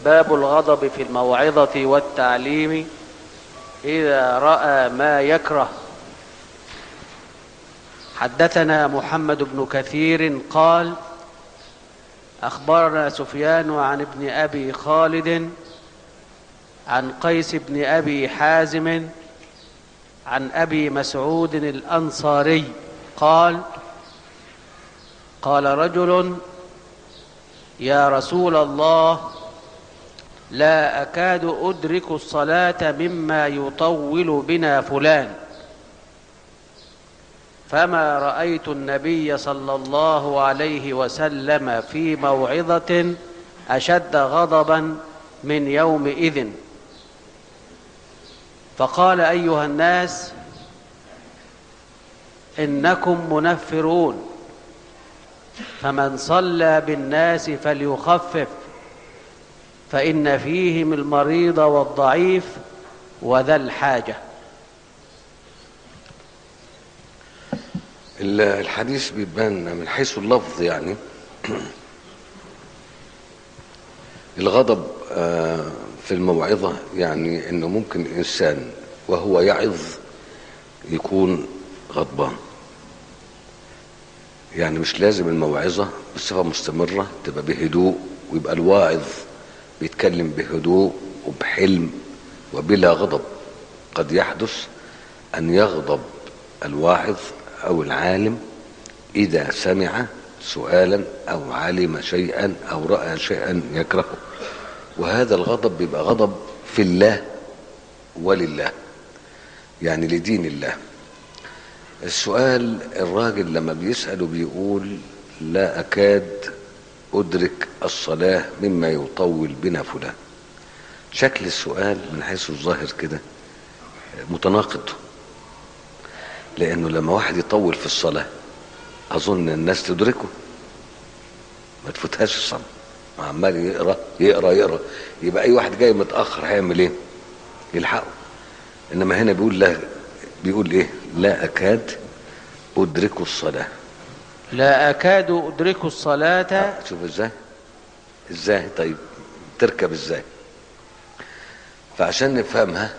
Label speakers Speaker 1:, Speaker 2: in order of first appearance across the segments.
Speaker 1: باب الغضب في الموعظة والتعليم إذا رأى ما يكره حدثنا محمد بن كثير قال أخبرنا سفيان عن ابن أبي خالد عن قيس بن أبي حازم عن أبي مسعود الأنصاري قال قال رجل يا رسول الله لا أكاد أدرك الصلاة مما يطول بنا فلان فما رأيت النبي صلى الله عليه وسلم في موعظة أشد غضبا من يومئذ فقال أيها الناس إنكم منفرون فمن صلى بالناس فليخفف فإن فيهم المريض والضعيف وذا الحاجة
Speaker 2: الحديث بيبان من حيث اللفظ يعني الغضب في الموعظة يعني انه ممكن الانسان وهو يعظ يكون غضبان يعني مش لازم الموعظة بصفة مستمرة تبقى بهدوء ويبقى الواعظ بيتكلم بهدوء وبحلم وبلا غضب قد يحدث أن يغضب الواعظ أو العالم إذا سمع سؤالا أو علم شيئا أو رأى شيئا يكرهه وهذا الغضب بيبقى غضب في الله ولله يعني لدين الله السؤال الراجل لما بيسأله بيقول لا أكاد أدرك الصلاة مما يطول بنا فلان شكل السؤال من حيث الظاهر كده متناقض لأنه لما واحد يطول في الصلاة أظن الناس تدركه ما تفوتهاش الصلاة عمال يقرا يقرا يقرا يبقى أي واحد جاي متأخر هيعمل إيه؟ يلحقه إنما هنا بيقول لا بيقول إيه؟ لا أكاد أدرك الصلاة
Speaker 1: لا أكاد أدرك الصلاة
Speaker 2: شوف ازاي ازاي طيب تركب ازاي فعشان نفهمها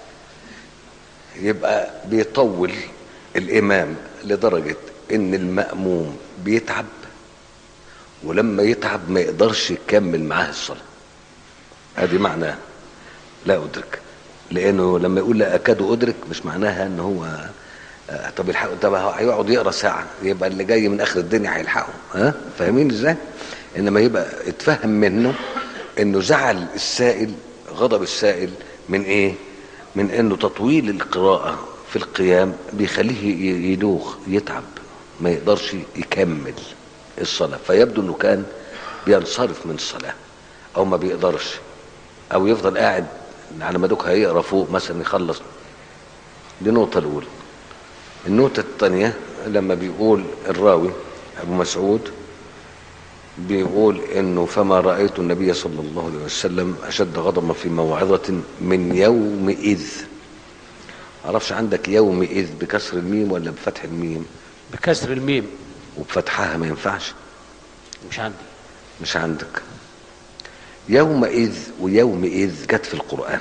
Speaker 2: يبقى بيطول الامام لدرجة ان المأموم بيتعب ولما يتعب ما يقدرش يكمل معاه الصلاة ادي معناه لا ادرك لانه لما يقول لا اكاد ادرك مش معناها ان هو آه طب الحق طب هيقعد يقرا ساعه يبقى اللي جاي من اخر الدنيا هيلحقه ها فاهمين ازاي انما يبقى اتفهم منه انه زعل السائل غضب السائل من ايه من انه تطويل القراءه في القيام بيخليه يدوخ يتعب ما يقدرش يكمل الصلاه فيبدو انه كان بينصرف من الصلاه او ما بيقدرش او يفضل قاعد على ما دوك هيقرا فوق مثلا يخلص دي النقطه الاولى النقطة الثانية لما بيقول الراوي أبو مسعود بيقول إنه فما رأيت النبي صلى الله عليه وسلم أشد غضبا في موعظة من يومئذ معرفش عندك يومئذ بكسر الميم ولا بفتح الميم
Speaker 1: بكسر الميم
Speaker 2: وبفتحها ما ينفعش
Speaker 1: مش عندي
Speaker 2: مش عندك يومئذ ويومئذ جت في القرآن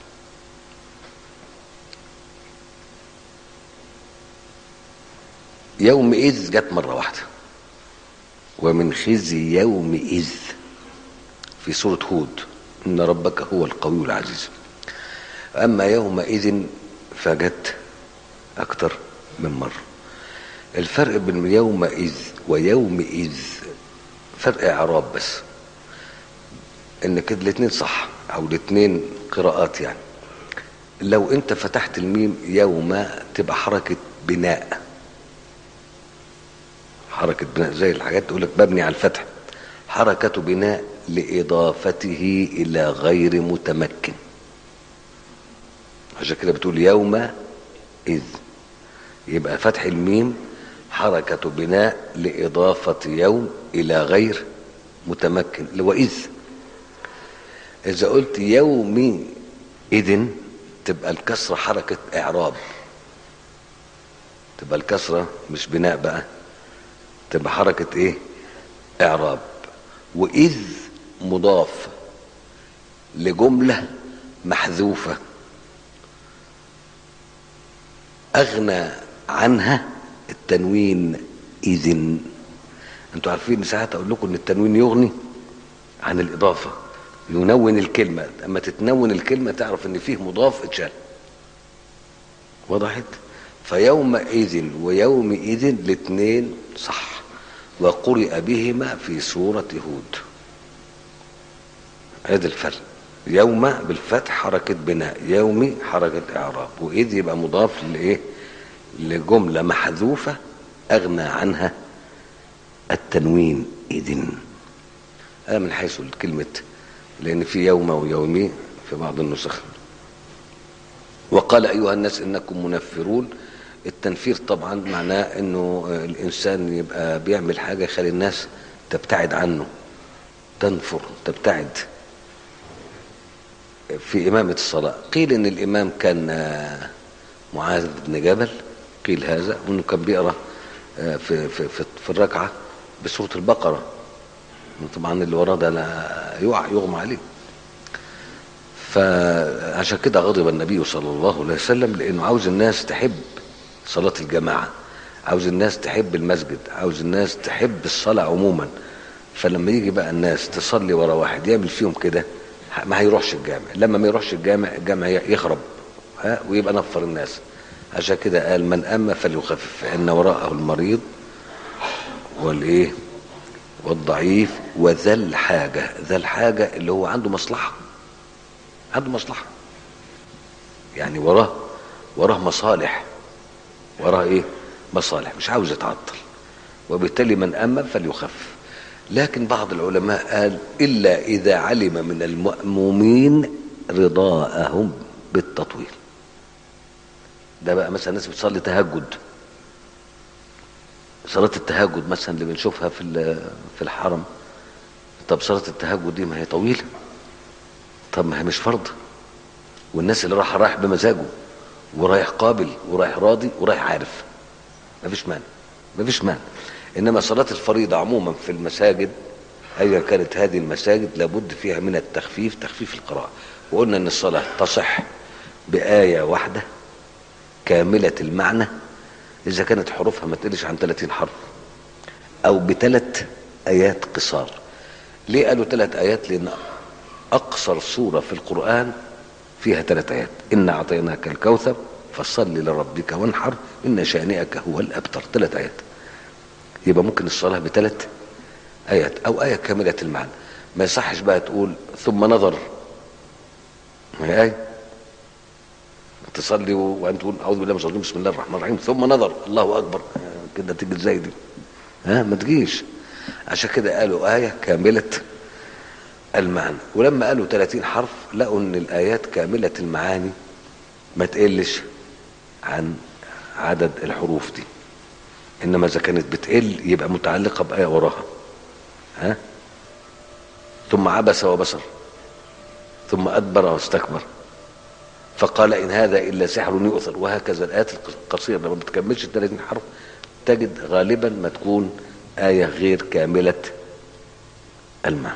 Speaker 2: يومئذ جت مرة واحدة ومن خزي يومئذ في سورة هود إن ربك هو القوي العزيز أما يومئذ فجت أكتر من مرة الفرق بين يومئذ ويومئذ فرق إعراب بس إن كده الاتنين صح أو الاتنين قراءات يعني لو أنت فتحت الميم يوم تبقى حركة بناء حركة بناء زي الحاجات تقول لك مبني على الفتح حركة بناء لإضافته إلى غير متمكن عشان كده بتقول يوم إذ يبقى فتح الميم حركة بناء لإضافة يوم إلى غير متمكن اللي هو إذ إذا قلت يوم إذن تبقى الكسرة حركة إعراب تبقى الكسرة مش بناء بقى تبقى حركة ايه اعراب واذ مضاف لجملة محذوفة أغنى عنها التنوين إذن أنتوا عارفين ساعات أقول لكم إن التنوين يغني عن الإضافة ينون الكلمة أما تتنون الكلمة تعرف إن فيه مضاف اتشال وضحت فيومئذ ويومئذ الاثنين صح وقرئ بهما في سورة هود هذا الفرق يوم بالفتح حركة بناء يومي حركة إعراب وإذ يبقى مضاف لإيه لجملة محذوفة أغنى عنها التنوين إذن هذا من حيث الكلمة لأن في يوم ويومي في بعض النسخ وقال أيها الناس إنكم منفرون التنفير طبعا معناه انه الانسان يبقى بيعمل حاجه يخلي الناس تبتعد عنه تنفر تبتعد في إمامة الصلاة قيل إن الإمام كان معاذ بن جبل قيل هذا وإنه كان بيقرأ في في في, في الركعة بسورة البقرة طبعا اللي وراه ده لا يقع يغمى عليه فعشان كده غضب النبي صلى الله عليه وسلم لأنه عاوز الناس تحب صلاة الجماعة عاوز الناس تحب المسجد عاوز الناس تحب الصلاة عموما فلما يجي بقى الناس تصلي ورا واحد يعمل فيهم كده ما هيروحش الجامع لما ما يروحش الجامع الجامع يخرب ها ويبقى نفر الناس عشان كده قال من أما فليخفف فإن وراءه المريض والإيه والضعيف وذا الحاجة ذا الحاجة اللي هو عنده مصلحة عنده مصلحة يعني وراه وراه مصالح وراه ايه مصالح مش عاوز يتعطل وبالتالي من أما فليخفف لكن بعض العلماء قال إلا إذا علم من المأمومين رضاءهم بالتطويل ده بقى مثلا الناس بتصلي تهجد صلاة التهجد مثلا اللي بنشوفها في في الحرم طب صلاة التهجد دي ما هي طويلة طب ما هي مش فرض والناس اللي راح رايح بمزاجه ورايح قابل ورايح راضي ورايح عارف ما فيش مانع ما فيش مانع انما صلاة الفريضة عموما في المساجد ايا كانت هذه المساجد لابد فيها من التخفيف تخفيف القراءة وقلنا ان الصلاة تصح بآية واحدة كاملة المعنى اذا كانت حروفها ما تقلش عن 30 حرف او بثلاث ايات قصار ليه قالوا ثلاث ايات لان اقصر سورة في القرآن فيها ثلاث ايات ان اعطيناك الكوثر فصل لربك وانحر ان شانئك هو الابتر ثلاث ايات يبقى ممكن الصلاة بثلاث آيات أو آية كاملة المعنى ما يصحش بقى تقول ثم نظر ما هي آية تصلي وأنت تقول أعوذ بالله من الشيطان بسم الله الرحمن الرحيم ثم نظر الله أكبر كده تيجي ازاي دي ها ما تجيش عشان كده قالوا آية كاملة المعنى ولما قالوا 30 حرف لقوا ان الآيات كاملة المعاني ما تقلش عن عدد الحروف دي انما اذا كانت بتقل يبقى متعلقه بايه وراها ها ثم عبس وبصر ثم ادبر واستكبر فقال ان هذا الا سحر يؤثر وهكذا الايات القصيره لما بتكملش 30 حرف تجد غالبا ما تكون ايه غير كامله المعنى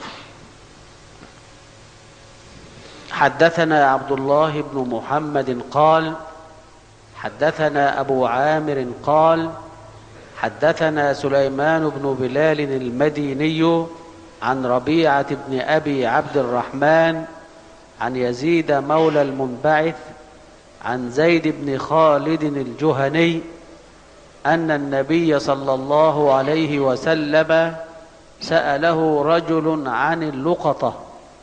Speaker 1: حدثنا عبد الله بن محمد قال حدثنا ابو عامر قال حدثنا سليمان بن بلال المديني عن ربيعة بن أبي عبد الرحمن عن يزيد مولى المنبعث عن زيد بن خالد الجهني أن النبي صلى الله عليه وسلم سأله رجل عن اللقطة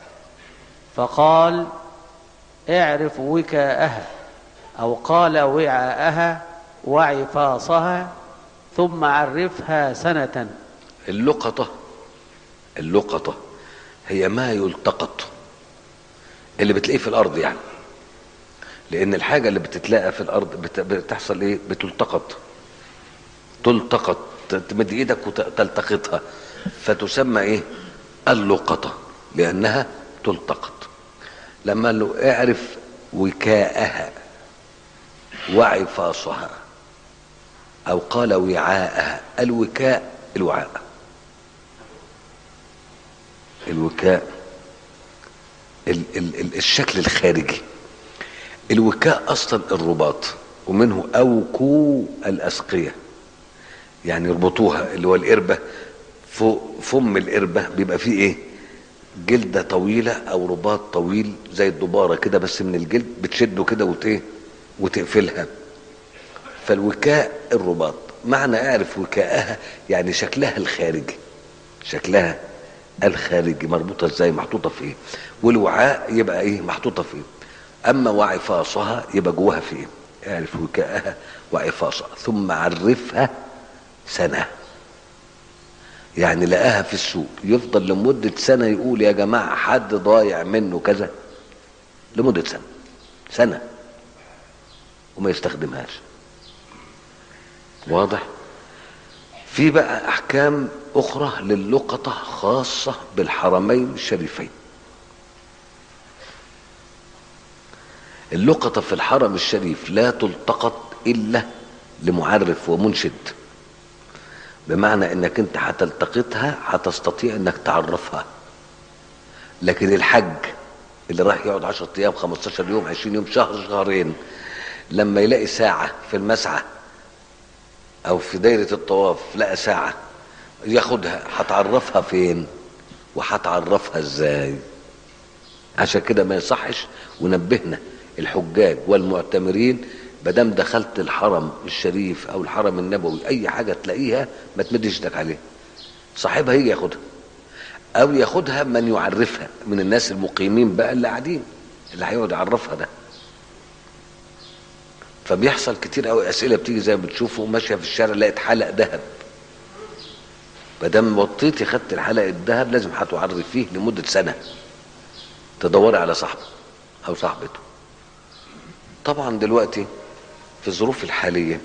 Speaker 1: فقال اعرف وكاءها أو قال وعاءها وعفاصها ثم عرفها سنة
Speaker 2: اللقطة اللقطة هي ما يلتقط اللي بتلاقيه في الأرض يعني لأن الحاجة اللي بتتلاقى في الأرض بت... بتحصل إيه بتلتقط تلتقط تمد إيدك وتلتقطها فتسمى إيه اللقطة لأنها تلتقط لما قال له اعرف وكاءها وعفاصها أو قال وعاءها الوكاء الوعاء الوكاء ال ال ال الشكل الخارجي الوكاء اصلا الرباط ومنه اوكو الاسقيه يعني يربطوها اللي هو القربه فوق فم القربه بيبقى فيه ايه جلده طويله او رباط طويل زي الدباره كده بس من الجلد بتشده كده وت ايه وتقفلها فالوكاء الرباط معنى اعرف وكاءها يعني شكلها الخارجي شكلها الخارجي مربوطه ازاي محطوطه في ايه والوعاء يبقى ايه محطوطه في ايه اما وعفاصها يبقى جواها في ايه اعرف وكاءها وعفاصها ثم عرفها سنه يعني لقاها في السوق يفضل لمدة سنة يقول يا جماعة حد ضايع منه كذا لمدة سنة سنة وما يستخدمهاش واضح في بقى أحكام أخرى للقطة خاصة بالحرمين الشريفين اللقطة في الحرم الشريف لا تلتقط إلا لمعرف ومنشد بمعنى انك انت هتلتقطها هتستطيع انك تعرفها لكن الحج اللي راح يقعد 10 ايام 15 يوم 20 يوم شهر شهرين لما يلاقي ساعة في المسعى او في دايرة الطواف لقى ساعة ياخدها هتعرفها فين وهتعرفها ازاي عشان كده ما يصحش ونبهنا الحجاج والمعتمرين مادام دخلت الحرم الشريف او الحرم النبوي اي حاجه تلاقيها ما تمدش ايدك عليها صاحبها يجي ياخدها او ياخدها من يعرفها من الناس المقيمين بقى اللي قاعدين اللي هيقعد يعرفها ده فبيحصل كتير قوي اسئله بتيجي زي ما بتشوفوا ماشيه في الشارع لقيت حلق ذهب ما دام وطيتي خدت الحلق الذهب لازم هتعرفيه لمده سنه تدوري على صاحبه او صاحبته طبعا دلوقتي في الظروف الحالية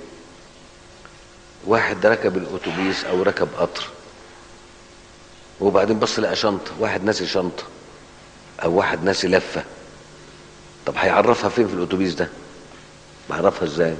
Speaker 2: واحد ركب الأتوبيس أو ركب قطر وبعدين بص لقى شنطة واحد ناسي شنطة أو واحد ناسي لفة طب هيعرفها فين في الأتوبيس ده؟ معرفها إزاي؟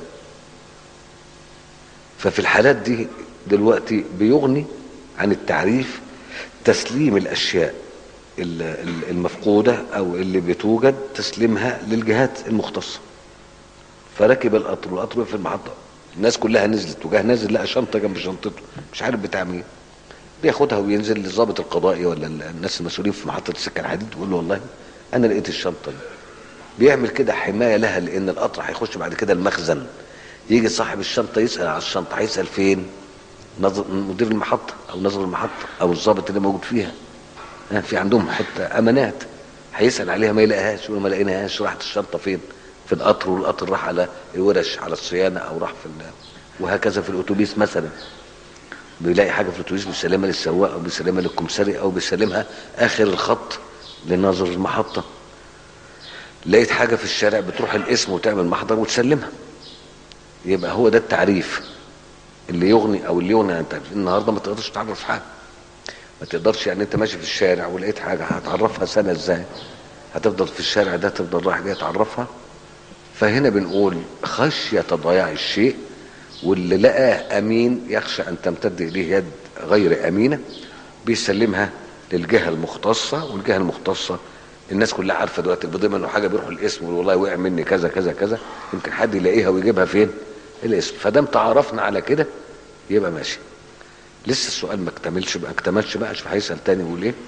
Speaker 2: ففي الحالات دي دلوقتي بيغني عن التعريف تسليم الأشياء المفقودة أو اللي بتوجد تسليمها للجهات المختصة فركب القطر والقطر في المحطة الناس كلها نزلت وجاه نازل لقى شنطة جنب شنطته مش عارف بتاع مين بياخدها وينزل للضابط القضائي ولا الناس المسؤولين في محطة السكة الحديد يقول له والله أنا لقيت الشنطة دي بيعمل كده حماية لها لأن القطر هيخش بعد كده المخزن يجي صاحب الشنطة يسأل على الشنطة هيسأل فين؟ نظر مدير المحطة أو نظر المحطة أو الضابط اللي موجود فيها في عندهم حتى أمانات هيسأل عليها ما يلاقيهاش يقول ما لقيناهاش راحت الشنطة فين؟ في القطر والقطر راح على الورش على الصيانه او راح في وهكذا في الاتوبيس مثلا بيلاقي حاجه في الاتوبيس بيسلمها للسواق او بيسلمها للكمساري او بيسلمها اخر الخط لناظر المحطه لقيت حاجه في الشارع بتروح الاسم وتعمل محضر وتسلمها يبقى هو ده التعريف اللي يغني او اللي يغني عن التعريف النهارده ما تقدرش تعرف حاجه ما تقدرش يعني انت ماشي في الشارع ولقيت حاجه هتعرفها سنه ازاي هتفضل في الشارع ده تفضل رايح جاي تعرفها فهنا بنقول خشية ضياع الشيء واللي لقاه أمين يخشى أن تمتد إليه يد غير أمينة بيسلمها للجهة المختصة والجهة المختصة الناس كلها عارفة دلوقتي بضمن انه حاجة بيروح الاسم والله وقع مني كذا كذا كذا يمكن حد يلاقيها ويجيبها فين؟ الاسم فدام تعرفنا على كده يبقى ماشي لسه السؤال ما اكتملش بقى اكتملش بقى شوف هيسأل تاني يقول ايه؟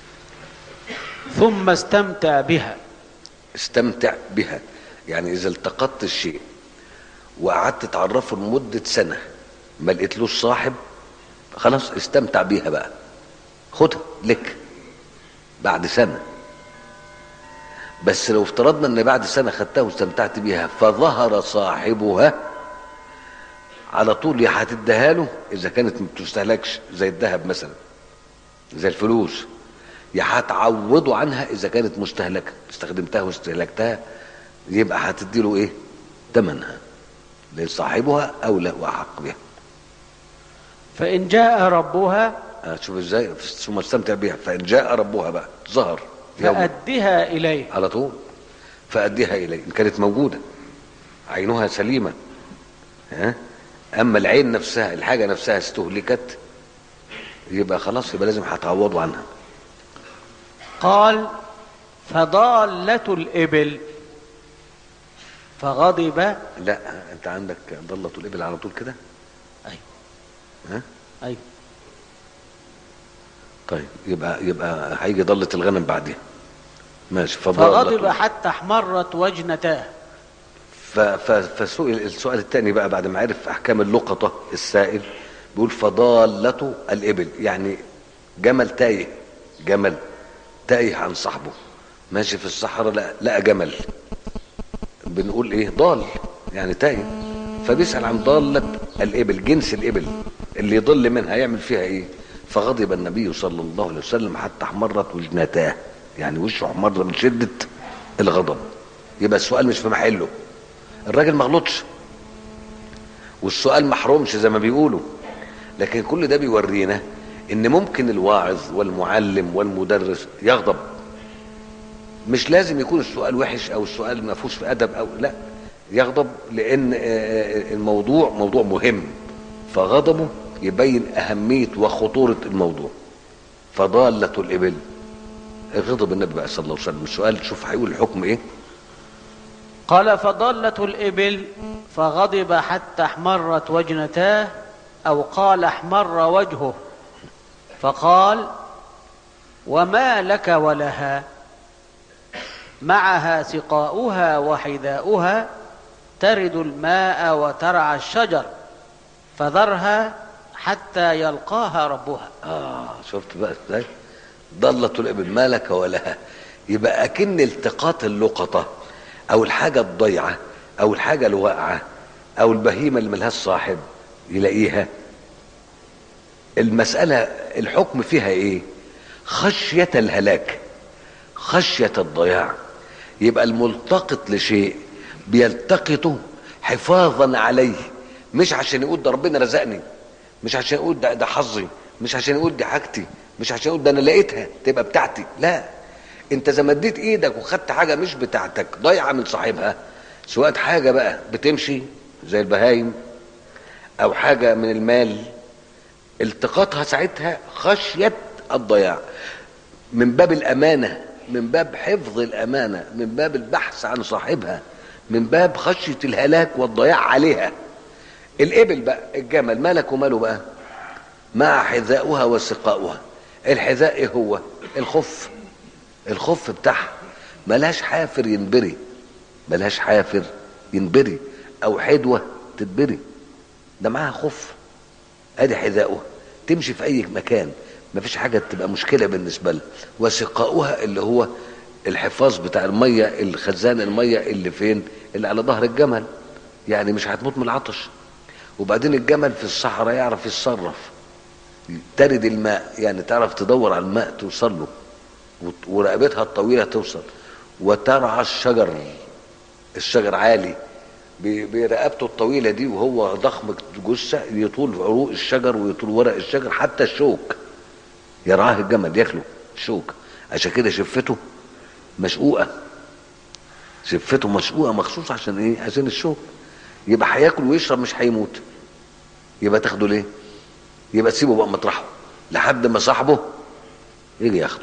Speaker 1: ثم استمتع بها
Speaker 2: استمتع بها يعني اذا التقطت الشيء وقعدت تعرفه لمدة سنة ما لقيتلوش صاحب خلاص استمتع بيها بقى خدها لك بعد سنة بس لو افترضنا ان بعد سنة خدتها واستمتعت بيها فظهر صاحبها على طول يا هتديها له اذا كانت ما بتستهلكش زي الذهب مثلا زي الفلوس يا هتعوضه عنها اذا كانت مستهلكه استخدمتها واستهلكتها يبقى هتدي له ايه ثمنها لصاحبها اولى واحق بها
Speaker 1: فإن جاء ربها
Speaker 2: شوف ازاي ثم استمتع بها فان جاء ربها بقى ظهر يوم
Speaker 1: فأدها إليه
Speaker 2: على طول فاديها اليه ان كانت موجوده عينها سليمه ها اما العين نفسها الحاجه نفسها استهلكت يبقى خلاص يبقى لازم هتعوضوا عنها
Speaker 1: قال فضالة الإبل فغضب
Speaker 2: لا انت عندك ضلة الابل على طول كده
Speaker 1: أي
Speaker 2: ها
Speaker 1: أي
Speaker 2: طيب يبقى يبقى هيجي ضلة الغنم بعدها ماشي
Speaker 1: فغضب
Speaker 2: فضالة
Speaker 1: حتى احمرت وجنتاه
Speaker 2: ف- ف- فسئل السؤال الثاني بقى بعد ما عرف احكام اللقطه السائل بيقول فضالة الابل يعني جمل تايه جمل تايه عن صاحبه ماشي في الصحراء لقى, لقى جمل بنقول ايه ضال يعني تايه فبيسأل عن ضالة الابل جنس الابل اللي يضل منها يعمل فيها ايه فغضب النبي صلى الله عليه وسلم حتى احمرت وجنتاه يعني وشه احمر من شدة الغضب يبقى السؤال مش في محله الراجل ما غلطش والسؤال محرومش زي ما بيقولوا لكن كل ده بيورينا ان ممكن الواعظ والمعلم والمدرس يغضب مش لازم يكون السؤال وحش او السؤال ما فيهوش في ادب او لا يغضب لان آه، الموضوع موضوع مهم فغضبه يبين اهميه وخطوره الموضوع فضاله الابل غضب النبي بقى صلى الله عليه وسلم السؤال شوف هيقول الحكم ايه
Speaker 1: قال فضلة الإبل فغضب حتى احمرت وجنتاه أو قال احمر وجهه فقال وما لك ولها معها سقاؤها وحذاؤها ترد الماء وترعى الشجر فذرها حتى يلقاها ربها
Speaker 2: اه شفت بقى ازاي ضلة الابل ما لك ولها يبقى اكن التقاط اللقطة او الحاجة الضيعة او الحاجة الواقعة او البهيمة اللي ملهاش صاحب يلاقيها المسألة الحكم فيها ايه خشية الهلاك خشية الضياع يبقى الملتقط لشيء بيلتقطه حفاظا عليه مش عشان يقول ده ربنا رزقني مش عشان يقول ده ده حظي مش عشان يقول دي حاجتي مش عشان يقول ده انا لقيتها تبقى بتاعتي لا انت اذا مديت ايدك وخدت حاجه مش بتاعتك ضايعه من صاحبها سواء حاجه بقى بتمشي زي البهايم او حاجه من المال التقاطها ساعتها خشيه الضياع من باب الامانه من باب حفظ الامانه من باب البحث عن صاحبها من باب خشيه الهلاك والضياع عليها الابل بقى الجمل مالك وماله بقى مع حذاؤها وسقاؤها الحذاء ايه هو الخف الخف بتاعها ملهاش حافر ينبري ملهاش حافر ينبري او حدوه تتبري ده معاها خف ادي حذاؤها تمشي في اي مكان مفيش حاجه تبقى مشكله بالنسبه لها وسقاؤها اللي هو الحفاظ بتاع الميه الخزان الميه اللي فين اللي على ظهر الجمل يعني مش هتموت من العطش وبعدين الجمل في الصحراء يعرف يتصرف ترد الماء يعني تعرف تدور على الماء توصل له وت- ورقبتها الطويله توصل وترعى الشجر الشجر عالي ب- برقبته الطويله دي وهو ضخم جثه يطول عروق الشجر ويطول ورق الشجر حتى الشوك يرعاه الجمل ياكله الشوك عشان كده شفته مشقوقه شفته مشقوقه مخصوص عشان ايه عشان الشوك يبقى هياكل ويشرب مش هيموت يبقى تاخده ليه يبقى تسيبه بقى مطرحه لحد ما صاحبه يجي ياخده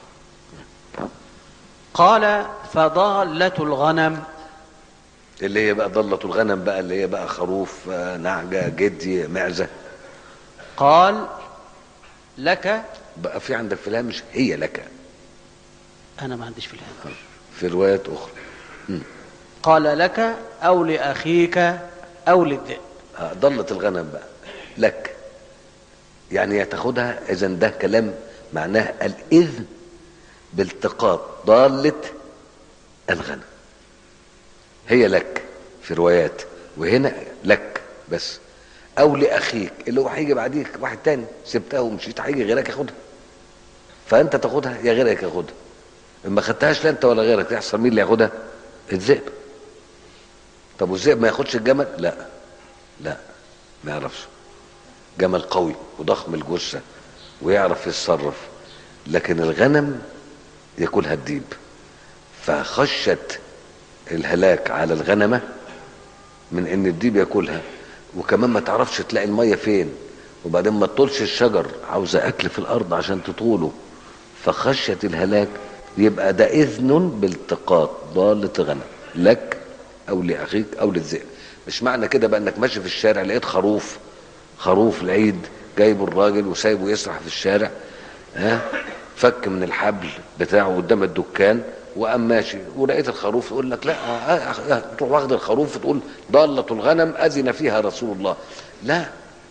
Speaker 1: قال فضالة الغنم
Speaker 2: اللي هي بقى ضلة الغنم بقى اللي هي بقى خروف آه، نعجة جدي معزة
Speaker 1: قال لك
Speaker 2: بقى في عندك في الهامش هي لك
Speaker 1: أنا ما عنديش في الهام
Speaker 2: في روايات أخرى
Speaker 1: قال لك أو لأخيك أو للذئب
Speaker 2: آه، ضلة الغنم بقى لك يعني يا تاخدها إذا ده كلام معناه الإذن بالتقاط ضالة الغنم هي لك في روايات وهنا لك بس او لاخيك اللي هو هيجي بعديك واحد تاني سبتها ومشيت هيجي غيرك ياخدها فانت تاخدها يا غيرك ياخدها اما خدتهاش لا انت ولا غيرك يحصل مين اللي ياخدها الذئب طب والذئب ما ياخدش الجمل لا لا ما يعرفش جمل قوي وضخم الجثه ويعرف يتصرف لكن الغنم ياكلها الديب فخشت الهلاك على الغنمه من ان الديب ياكلها وكمان ما تعرفش تلاقي الميه فين وبعدين ما تطولش الشجر عاوزه اكل في الارض عشان تطوله فخشيت الهلاك يبقى ده اذن بالتقاط ضالة غنم لك او لاخيك او للذئب مش معنى كده بقى انك ماشي في الشارع لقيت خروف خروف العيد جايبه الراجل وسايبه يسرح في الشارع ها فك من الحبل بتاعه قدام الدكان وقام ماشي ولقيت الخروف يقول لك لا آه، آه، آه، تروح واخد الخروف تقول ضالة الغنم أذن فيها رسول الله لا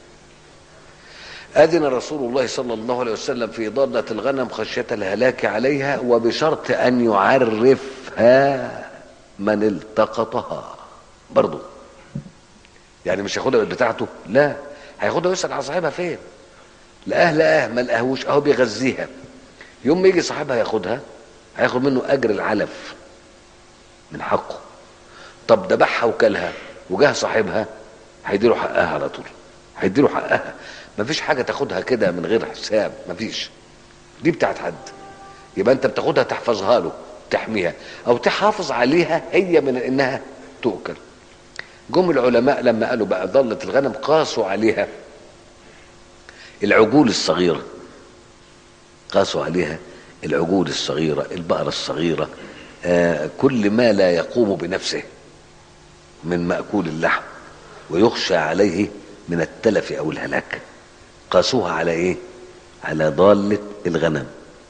Speaker 2: أذن رسول الله صلى الله عليه وسلم في ضالة الغنم خشية الهلاك عليها وبشرط أن يعرفها من التقطها برضو يعني مش هياخدها بتاعته لا هياخدها ويسأل على صاحبها فين لقاه لقاه ما لقاهوش اهو بيغذيها يوم ما يجي صاحبها ياخدها هياخد منه اجر العلف من حقه طب ذبحها وكلها وجاه صاحبها هيديله حقها على طول هيديله حقها مفيش حاجه تاخدها كده من غير حساب مفيش دي بتاعت حد يبقى انت بتاخدها تحفظها له تحميها او تحافظ عليها هي من انها تؤكل جم العلماء لما قالوا بقى ضلت الغنم قاسوا عليها العجول الصغيره قاسوا عليها العجول الصغيره البقره الصغيره آه كل ما لا يقوم بنفسه من ماكول اللحم ويخشى عليه من التلف او الهلاك قاسوها على ايه على ضاله الغنم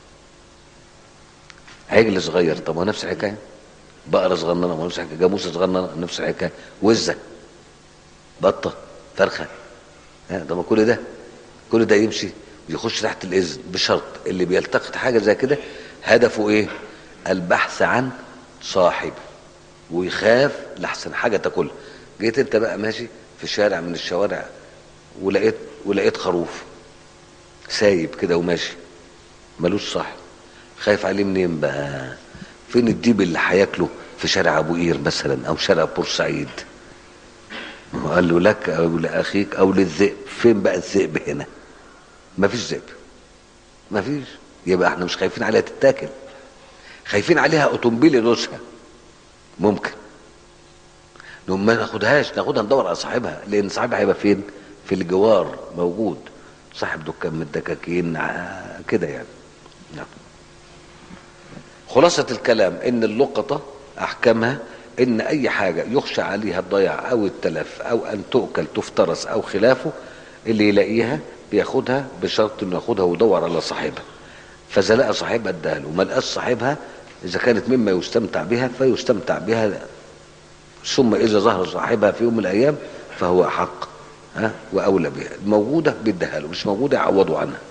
Speaker 2: عجل صغير طب هو نفس الحكايه بقره صغننه ما هو نفس الحكايه جاموسه صغننه نفس الحكايه وزه بطه فرخه ها ده ما كل ده كل ده يمشي ويخش تحت الاذن بشرط اللي بيلتقط حاجه زي كده هدفه ايه البحث عن صاحب ويخاف لحسن حاجه تاكلها جيت انت بقى ماشي في شارع من الشوارع ولقيت ولقيت خروف سايب كده وماشي ملوش صاحب خايف عليه منين بقى فين الديب اللي هياكله في شارع ابو قير مثلا او شارع بورسعيد قال له لك او لاخيك او للذئب فين بقى الذئب هنا مفيش ذئب مفيش يبقى احنا مش خايفين عليها تتاكل خايفين عليها اوتومبيل يدوسها ممكن نقوم ما ناخدهاش ناخدها ندور على صاحبها لان صاحبها هيبقى فين في الجوار موجود صاحب دكان من الدكاكين ع- كده يعني نعم خلاصة الكلام ان اللقطة احكامها ان اي حاجة يخشى عليها الضياع او التلف او ان تؤكل تفترس او خلافه اللي يلاقيها بياخدها بشرط انه ياخدها ويدور على صاحبها فاذا لقى صاحبها اداها له ما لقاش صاحبها اذا كانت مما يستمتع بها فيستمتع بها ثم اذا ظهر صاحبها في يوم من الايام فهو احق ها واولى بها موجوده بيديها له مش موجوده يعوضوا عنها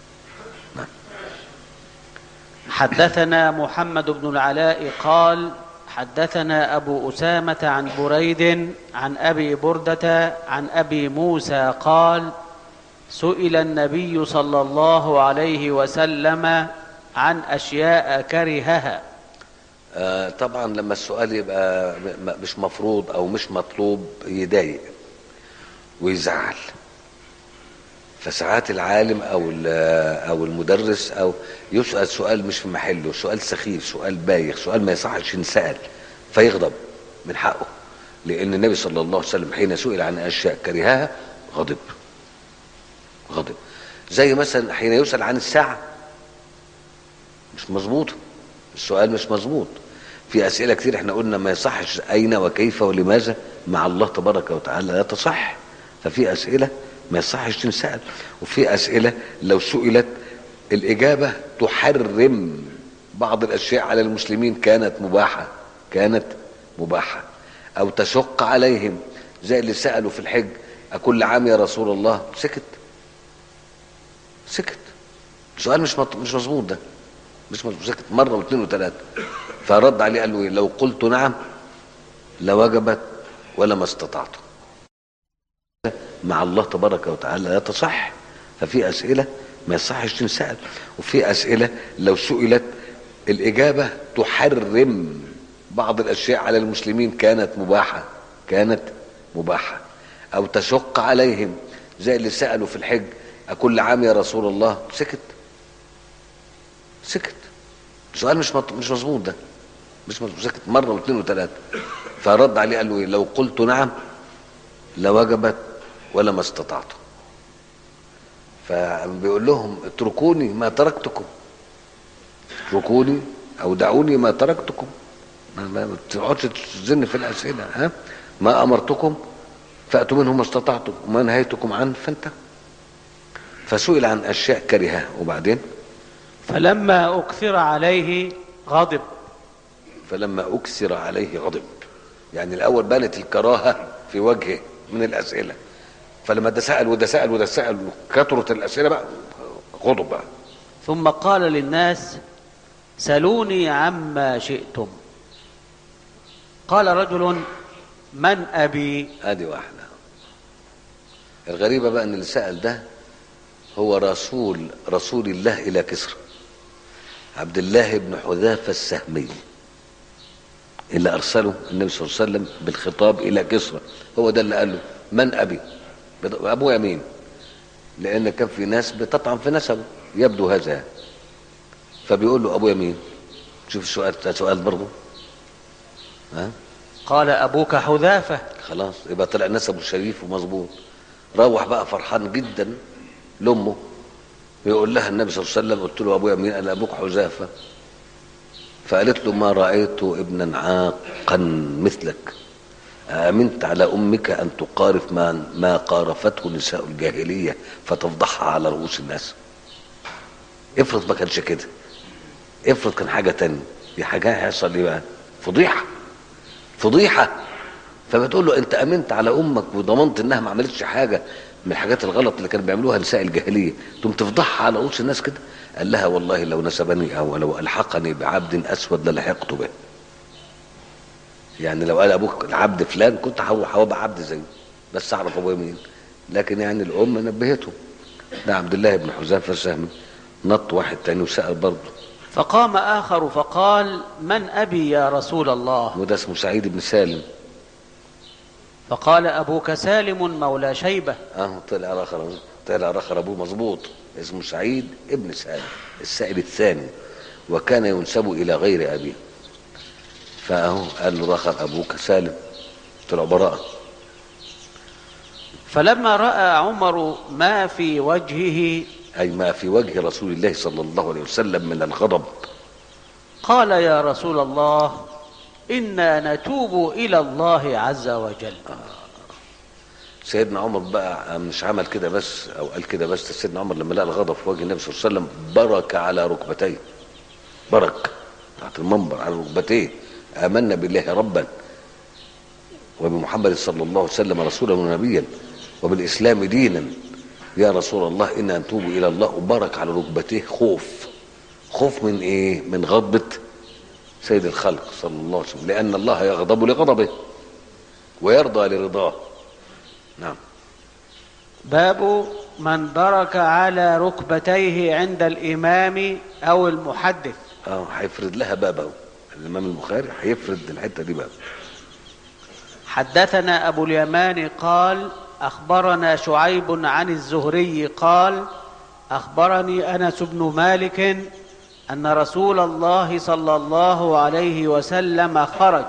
Speaker 1: حدثنا محمد بن العلاء قال حدثنا أبو أسامة عن بريد عن أبي بردة عن أبي موسى قال سئل النبي صلى الله عليه وسلم عن أشياء كرهها
Speaker 2: آه طبعا لما السؤال يبقى م- م- مش مفروض او مش مطلوب يضايق ويزعل فساعات العالم او ال- او المدرس او يسال سؤال مش في محله سؤال سخيف سؤال بايخ سؤال ما يصحش ينسال فيغضب من حقه لان النبي صلى الله عليه وسلم حين سئل عن اشياء كرهها غضب غضب زي مثلا حين يسال عن الساعه مش مظبوط السؤال مش مظبوط في اسئله كتير احنا قلنا ما يصحش اين وكيف ولماذا مع الله تبارك وتعالى لا تصح ففي اسئله ما يصحش تنسال وفي اسئله لو سئلت الاجابه تحرم بعض الاشياء على المسلمين كانت مباحه كانت مباحه او تشق عليهم زي اللي سالوا في الحج اكل عام يا رسول الله سكت سكت سؤال مش مط- مش مظبوط ده مش مظبوط سكت مره واثنين وثلاثه فرد عليه قال له إيه؟ لو قلت نعم لوجبت ولا ما استطعت مع الله تبارك وتعالى لا تصح ففي اسئله ما يصحش تنسال وفي اسئله لو سئلت الاجابه تحرم بعض الاشياء على المسلمين كانت مباحه كانت مباحه او تشق عليهم زي اللي سالوا في الحج اكل عام يا رسول الله سكت سكت سؤال مش مط- مش مظبوط ده مش مظبوط سكت مره واثنين وثلاثه فرد عليه قال له إيه؟ لو قلت نعم لوجبت ولا ما استطعت فبيقول لهم اتركوني ما تركتكم اتركوني او دعوني ما تركتكم ما, ما ما تقعدش تزن في الاسئله ها ما امرتكم فاتوا منه ما استطعتم وما نهيتكم عنه فانت فسئل عن اشياء كرهها وبعدين
Speaker 1: فلما أكثر عليه غضب
Speaker 2: فلما اكسر عليه غضب يعني الاول بانت الكراهه في وجهه من الاسئله فلما ده سال وده سال وده سال كثرت الاسئله بقى غضب بقى
Speaker 1: ثم قال للناس سلوني عما شئتم قال رجل من أبي
Speaker 2: ادي واحده الغريبه بقى ان اللي سال ده هو رسول رسول الله الى كسرى عبد الله بن حذافه السهمي اللي ارسله النبي صلى الله عليه وسلم بالخطاب الى كسرى هو ده اللي قال له من ابي بد- ابويا مين لان كان في ناس بتطعن في نسبه يبدو هذا يعني. فبيقول له ابويا مين شوف السؤال ده سؤال برضه ها
Speaker 1: قال أبوك حذافة
Speaker 2: خلاص يبقى طلع نسبه شريف ومظبوط روح بقى فرحان جدا لامه يقول لها النبي صلى الله عليه وسلم قلت له ابويا مين قال ابوك حذافه فقالت له ما رايت ابنا عاقا مثلك امنت على امك ان تقارف ما ما قارفته نساء الجاهليه فتفضحها على رؤوس الناس افرض ما كانش كده افرض كان حاجه تانية دي حاجه هيحصل ايه بقى فضيحه فضيحه فبتقول له انت امنت على امك وضمنت انها ما عملتش حاجه من الحاجات الغلط اللي كانوا بيعملوها نساء الجاهليه تقوم تفضحها على رؤوس الناس كده قال لها والله لو نسبني او لو الحقني بعبد اسود للحقت به يعني لو قال ابوك العبد فلان كنت هروح هبقى عبد زيه بس اعرف ابويا مين لكن يعني الام نبهته ده عبد الله بن حذافه السهمي نط واحد تاني وسال برضه
Speaker 1: فقام آخر فقال من أبي يا رسول الله
Speaker 2: وده اسمه سعيد بن سالم
Speaker 1: فقال أبوك سالم مولى شيبة
Speaker 2: اه طلع اخر أهو. طلع اخر ابوه مظبوط اسمه سعيد ابن سالم السائل الثاني وكان ينسب الى غير ابيه فاهو قال له رخر ابوك سالم طلع براءه
Speaker 1: فلما رأى عمر ما في وجهه
Speaker 2: اي ما في وجه رسول الله صلى الله عليه وسلم من الغضب
Speaker 1: قال يا رسول الله إنا نتوب إلى الله عز وجل
Speaker 2: سيدنا عمر بقى مش عمل كده بس او قال كده بس سيدنا عمر لما لقى الغضب في وجه النبي صلى الله عليه وسلم برك على ركبتيه برك تحت المنبر على ركبتيه امنا بالله ربا وبمحمد صلى الله عليه وسلم رسولا ونبيا وبالاسلام دينا يا رسول الله انا نتوب الى الله وبرك على ركبتيه خوف خوف من ايه من غضبه سيد الخلق صلى الله عليه وسلم لان الله يغضب لغضبه ويرضى لرضاه نعم
Speaker 1: باب من برك على ركبتيه عند الإمام أو المحدث
Speaker 2: اه هيفرد لها باب اهو الامام البخاري هيفرد الحته دي باب
Speaker 1: حدثنا أبو اليمان قال أخبرنا شعيب عن الزهري قال أخبرني أنس بن مالك أن رسول الله صلى الله عليه وسلم خرج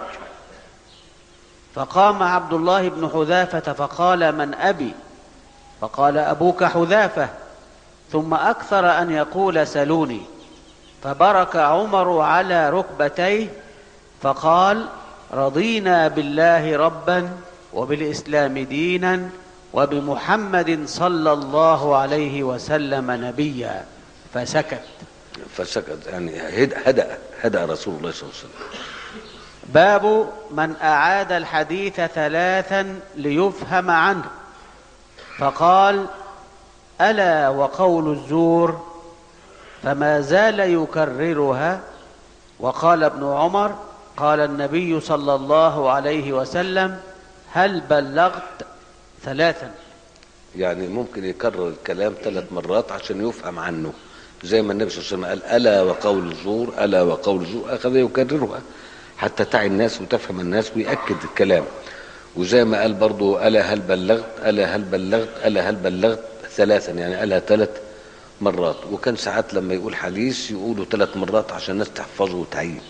Speaker 1: فقام عبد الله بن حذافة فقال من أبي فقال أبوك حذافة ثم أكثر أن يقول سلوني فبرك عمر على ركبتيه فقال رضينا بالله ربا وبالإسلام دينا وبمحمد صلى الله عليه وسلم نبيا فسكت
Speaker 2: فسكت يعني هد- هدأ هدأ رسول الله صلى الله عليه وسلم
Speaker 1: باب من أعاد الحديث ثلاثا ليفهم عنه فقال ألا وقول الزور فما زال يكررها وقال ابن عمر قال النبي صلى الله عليه وسلم هل بلغت ثلاثا
Speaker 2: يعني ممكن يكرر الكلام ثلاث مرات عشان يفهم عنه زي ما النبي صلى الله عليه وسلم قال الا وقول الزور الا وقول الزور اخذ يكررها حتى تعي الناس وتفهم الناس ويأكد الكلام وزي ما قال برضو الا هل بلغت الا هل بلغت الا هل بلغت ثلاثا يعني قالها ثلاث مرات وكان ساعات لما يقول حديث يقوله ثلاث مرات عشان الناس تحفظه وتعيه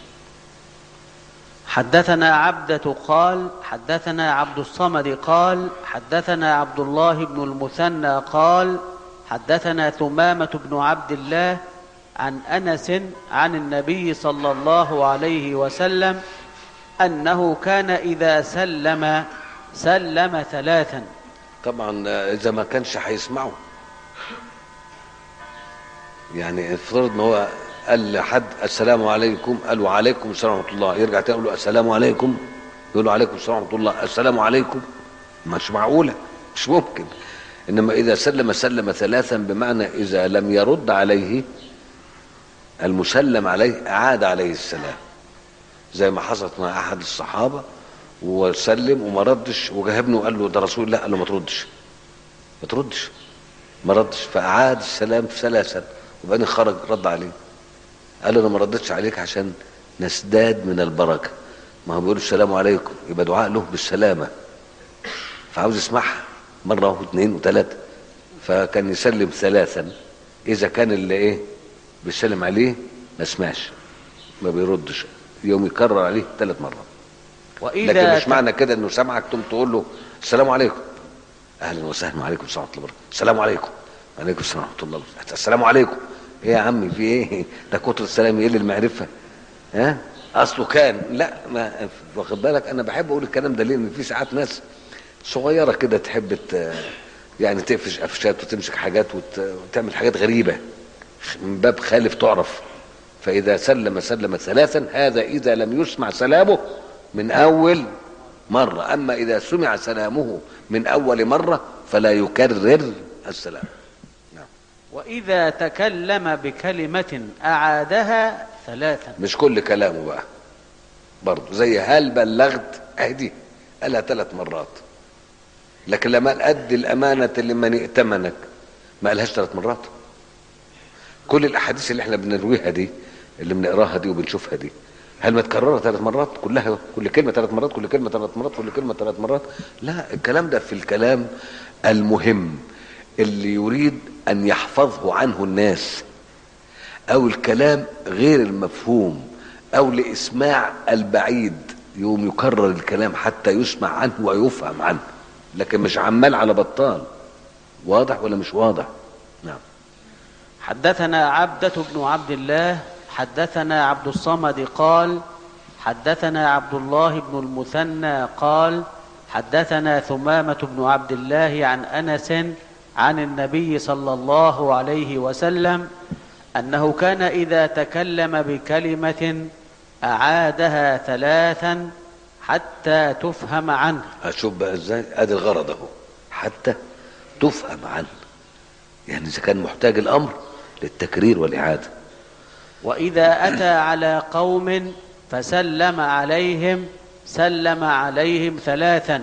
Speaker 1: حدثنا عبدة قال حدثنا عبد الصمد قال حدثنا عبد الله بن المثنى قال حدثنا ثمامة بن عبد الله عن انس عن النبي صلى الله عليه وسلم انه كان اذا سلم سلم ثلاثا
Speaker 2: طبعا آه، اذا ما كانش هيسمعه يعني افترض ان هو قال لحد السلام عليكم قال وعليكم السلام ورحمه الله يرجع تاني يقول له السلام عليكم يقول له عليكم السلام ورحمه الله السلام عليكم مش معقوله مش ممكن انما اذا سلم سلم ثلاثا بمعنى اذا لم يرد عليه المسلم عليه اعاد عليه السلام زي ما حصلت مع احد الصحابه وسلم وما ردش وجه ابنه وقال له ده رسول الله قال له ما تردش ما تردش ما ردش فاعاد السلام ثلاثا وبعدين خرج رد عليه قال له انا ما ردتش عليك عشان نزداد من البركه ما هو بيقول السلام عليكم يبقى دعاء له بالسلامه فعاوز يسمعها مره واثنين وثلاثه فكان يسلم ثلاثا اذا كان اللي ايه بيسلم عليه ما سمعش ما بيردش يوم يكرر عليه ثلاث مرات
Speaker 1: واذا
Speaker 2: لكن مش
Speaker 1: ت-
Speaker 2: معنى كده انه سمعك تقوم تقول له السلام عليكم اهلا وسهلا وعليكم السلام ورحمه الله وبركاته السلام عليكم وعليكم السلام ورحمه الله وبركاته السلام عليكم ايه يا عمي في ايه ده كتر السلام يقل المعرفه ها اصله كان لا ما واخد بالك انا بحب اقول الكلام ده ليه ان في ساعات ناس صغيره كده تحب ت- يعني تقفش قفشات وتمسك حاجات وت- وتعمل حاجات غريبه من باب خالف تعرف فإذا سلم سلم ثلاثا هذا إذا لم يسمع سلامه من أول مرة أما إذا سمع سلامه من أول مرة فلا يكرر السلام نعم.
Speaker 1: واذا تكلم بكلمه اعادها ثلاثا
Speaker 2: مش كل كلامه بقى برضه زي هل بلغت أهدي قالها ثلاث مرات لكن لما قال أدي الأمانة لمن ائتمنك ما قالهاش ثلاث مرات كل الأحاديث اللي احنا بنرويها دي اللي بنقراها دي وبنشوفها دي هل متكررة ثلاث مرات كلها كل كلمة ثلاث مرات كل كلمة ثلاث مرات كل كلمة ثلاث مرات لا الكلام ده في الكلام المهم اللي يريد أن يحفظه عنه الناس او الكلام غير المفهوم او لاسماع البعيد يقوم يكرر الكلام حتى يسمع عنه ويفهم عنه لكن مش عمال على بطال واضح ولا مش واضح نعم
Speaker 1: حدثنا عبدة بن عبد الله حدثنا عبد الصمد قال حدثنا عبد الله بن المثنى قال حدثنا ثمامة بن عبد الله عن أنس عن النبي صلى الله عليه وسلم أنه كان إذا تكلم بكلمة أعادها ثلاثا حتى تفهم عنه
Speaker 2: اشوف بقى ازاي ادي الغرض اهو حتى تفهم عنه يعني اذا كان محتاج الامر للتكرير والاعاده
Speaker 1: واذا اتى على قوم فسلم عليهم سلم عليهم ثلاثا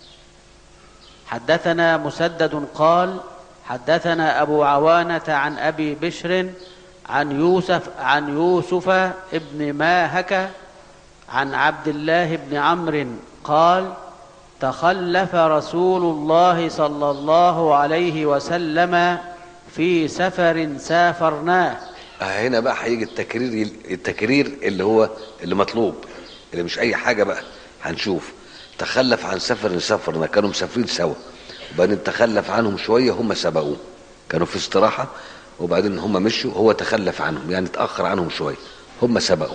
Speaker 1: حدثنا مسدد قال حدثنا ابو عوانه عن ابي بشر عن يوسف عن يوسف ابن ماهك عن عبد الله بن عمرو قال تخلف رسول الله صلى الله عليه وسلم في سفر سافرناه
Speaker 2: آه هنا بقى هيجي التكرير التكرير اللي هو اللي مطلوب اللي مش اي حاجه بقى هنشوف تخلف عن سفر سافرنا كانوا مسافرين سوا وبعدين تخلف عنهم شويه هم سبقوه كانوا في استراحه وبعدين هم مشوا هو تخلف عنهم يعني اتاخر عنهم شويه هم سبقوا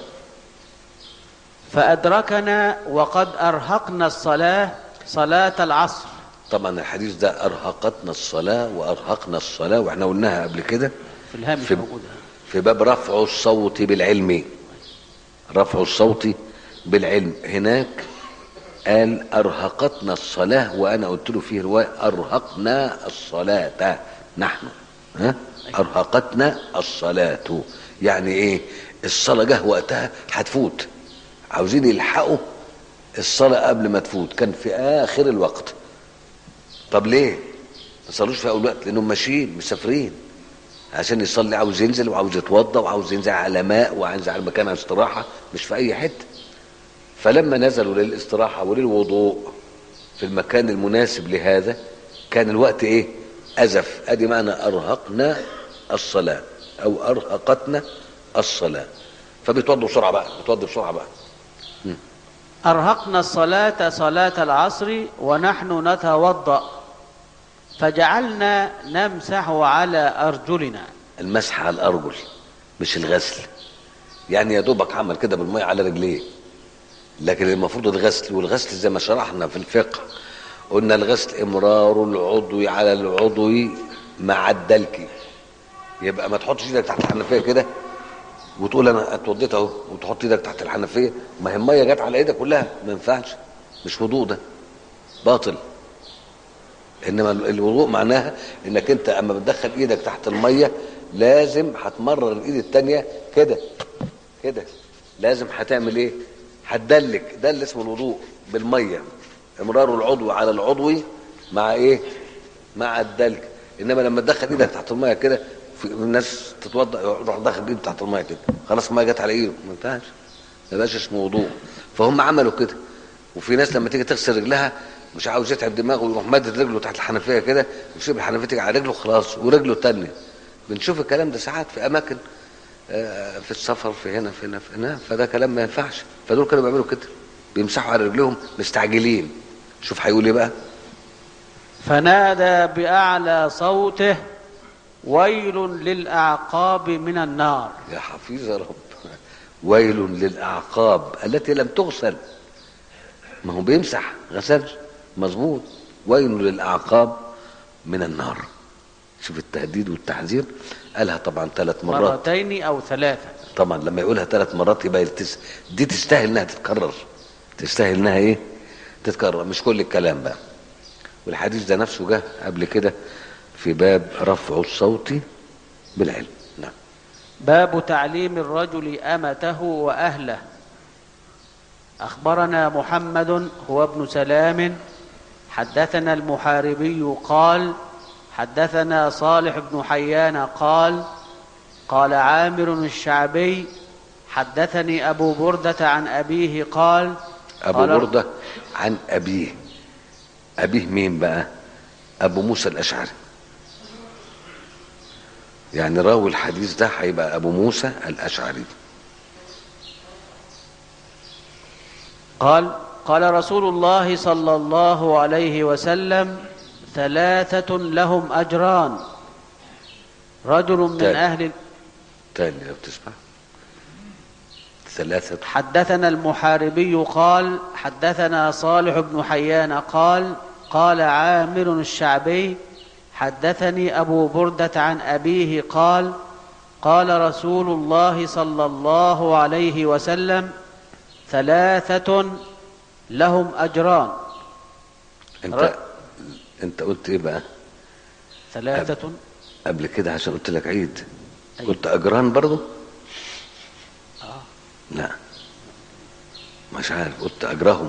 Speaker 1: فأدركنا وقد أرهقنا الصلاة صلاة العصر
Speaker 2: طبعا الحديث ده ارهقتنا الصلاه وارهقنا الصلاه واحنا قلناها قبل كده
Speaker 1: في الهامش
Speaker 2: في,
Speaker 1: موجودة
Speaker 2: في باب رفع الصوت بالعلم رفع الصوت بالعلم هناك قال ارهقتنا الصلاه وانا قلت له فيه روايه ارهقنا الصلاه نحن ها ارهقتنا الصلاه يعني ايه الصلاه جه وقتها هتفوت عاوزين يلحقوا الصلاه قبل ما تفوت كان في اخر الوقت طب ليه ما صلوش في اول وقت لانهم ماشيين مسافرين عشان يصلي عاوز ينزل وعاوز يتوضا وعاوز ينزل على ماء وعاوز على مكان استراحه مش في اي حته فلما نزلوا للاستراحه وللوضوء في المكان المناسب لهذا كان الوقت ايه ازف ادي معنى ارهقنا الصلاه او ارهقتنا الصلاه فبيتوضوا بسرعه بقى بيتوضوا بسرعه بقى
Speaker 1: أرهقنا الصلاة صلاة العصر ونحن نتوضأ فجعلنا نمسح على أرجلنا
Speaker 2: المسح على الارجل مش الغسل يعني يا دوبك عمل كده بالميه على رجليه لكن المفروض الغسل والغسل زي ما شرحنا في الفقه قلنا الغسل امرار العضو على العضو مع الدلك يبقى ما تحطش ايدك تحت الحنفيه كده وتقول انا اتوضيت اهو وتحط ايدك تحت الحنفيه ما هي الميه جت على ايدك كلها ما ينفعش مش وضوء ده باطل انما الوضوء معناها انك انت اما بتدخل ايدك تحت الميه لازم هتمرر الايد التانية كده كده لازم هتعمل ايه هتدلك ده اللي اسمه الوضوء بالميه امرار العضو على العضو مع ايه مع الدلك انما لما تدخل ايدك تحت الميه كده في الناس تتوضا يروح داخل ايده تحت الميه كده خلاص الميه جت على ايده ما ينفعش ما بقاش اسمه وضوء فهم عملوا كده وفي ناس لما تيجي تغسل رجلها مش عاوز يتعب دماغه ويروح مادد رجله تحت الحنفيه كده ويسيب الحنفيه تيجي على رجله خلاص ورجله التانيه بنشوف الكلام ده ساعات في اماكن آه، في السفر في هنا في هنا في هنا فده كلام ما ينفعش فدول كانوا بيعملوا كده بيمسحوا على رجلهم مستعجلين شوف هيقول ايه بقى
Speaker 1: فنادى باعلى صوته ويل للاعقاب من النار
Speaker 2: يا حفيظ يا رب ويل للاعقاب التي لم تغسل ما هو بيمسح غسل مظبوط ويل للاعقاب من النار شوف التهديد والتحذير قالها طبعا ثلاث مرات
Speaker 1: مرتين او ثلاثه
Speaker 2: طبعا لما يقولها ثلاث مرات يبقى تس... دي تستاهل انها تتكرر تستاهل انها ايه تتكرر مش كل الكلام بقى والحديث ده نفسه جه قبل كده في باب رفع الصوت بالعلم نعم
Speaker 1: باب تعليم الرجل امته واهله اخبرنا محمد هو ابن سلام حدثنا المحاربي قال حدثنا صالح بن حيان قال قال عامر الشعبي حدثني ابو برده عن ابيه قال
Speaker 2: ابو
Speaker 1: قال
Speaker 2: برده عن ابيه ابيه مين بقى ابو موسى الاشعري يعني راوي الحديث ده هيبقى ابو موسى الاشعري
Speaker 1: قال قال رسول الله صلى الله عليه وسلم ثلاثة لهم أجران رجل من
Speaker 2: تاني.
Speaker 1: أهل
Speaker 2: تاني لو تسمع ثلاثة
Speaker 1: حدثنا المحاربي قال حدثنا صالح بن حيان قال قال عامر الشعبي حدثني أبو بردة عن أبيه قال قال رسول الله صلى الله عليه وسلم ثلاثة لهم أجران
Speaker 2: انت
Speaker 1: ر-
Speaker 2: انت قلت ايه بقى
Speaker 1: ثلاثة
Speaker 2: قبل كده عشان قلت لك عيد
Speaker 1: أيوة.
Speaker 2: قلت اجران برضو
Speaker 1: آه.
Speaker 2: لا مش عارف قلت اجرهم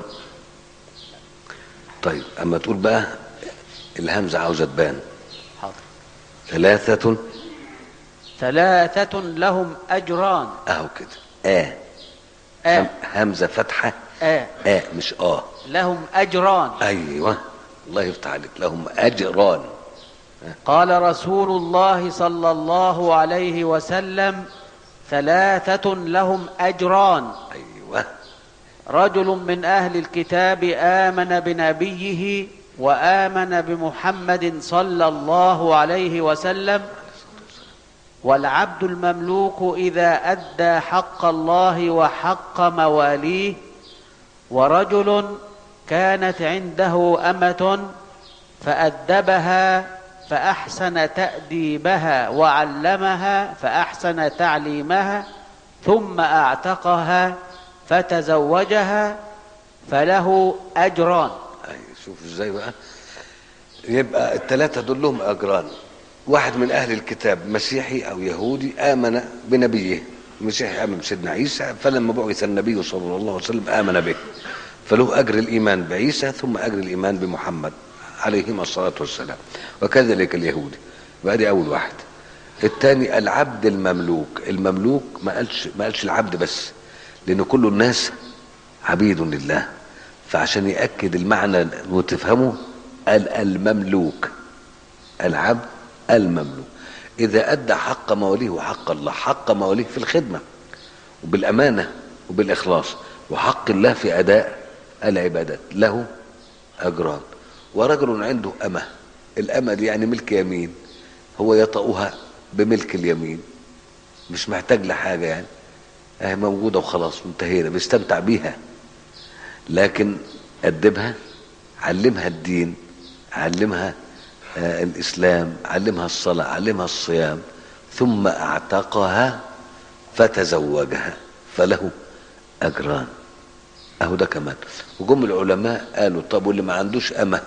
Speaker 2: طيب اما تقول بقى الهمزه عاوزه تبان
Speaker 1: حاضر
Speaker 2: ثلاثة
Speaker 1: ثلاثة لهم أجران
Speaker 2: اهو كده اه
Speaker 1: آه
Speaker 2: هم- همزه فتحه
Speaker 1: آه
Speaker 2: اه مش اه
Speaker 1: لهم أجران
Speaker 2: ايوه الله يفتح عليك لهم اجران
Speaker 1: قال رسول الله صلى الله عليه وسلم ثلاثة لهم أجران
Speaker 2: ايوه
Speaker 1: رجل من أهل الكتاب آمن بنبيه وآمن بمحمد صلى الله عليه وسلم والعبد المملوك إذا أدى حق الله وحق مواليه ورجل كانت عنده أمة فأدبها فأحسن تأديبها وعلمها فأحسن تعليمها ثم أعتقها فتزوجها فله أجران
Speaker 2: أي شوف ازاي بقى يبقى الثلاثة دول لهم أجران واحد من أهل الكتاب مسيحي أو يهودي آمن بنبيه مسيحي آمن بسيدنا عيسى فلما بعث النبي صلى الله عليه وسلم آمن به فله أجر الإيمان بعيسى ثم أجر الإيمان بمحمد عليهما الصلاة والسلام وكذلك اليهودي بقى دي أول واحد الثاني العبد المملوك المملوك ما قالش ما قالش العبد بس لأن كل الناس عبيد لله فعشان يأكد المعنى وتفهمه قال المملوك العبد المملوك إذا أدى حق مواليه وحق الله حق مواليه في الخدمة وبالأمانة وبالإخلاص وحق الله في أداء العبادات له أجران ورجل عنده أمة الأمة دي يعني ملك يمين هو يطأها بملك اليمين مش محتاج لحاجة يعني اهي موجودة وخلاص وانتهينا بيستمتع بيها لكن أدبها علمها الدين علمها آه الإسلام علمها الصلاة علمها الصيام ثم اعتقها فتزوجها فله أجران أهو ده كمان وجم العلماء قالوا طب واللي ما عندوش أمة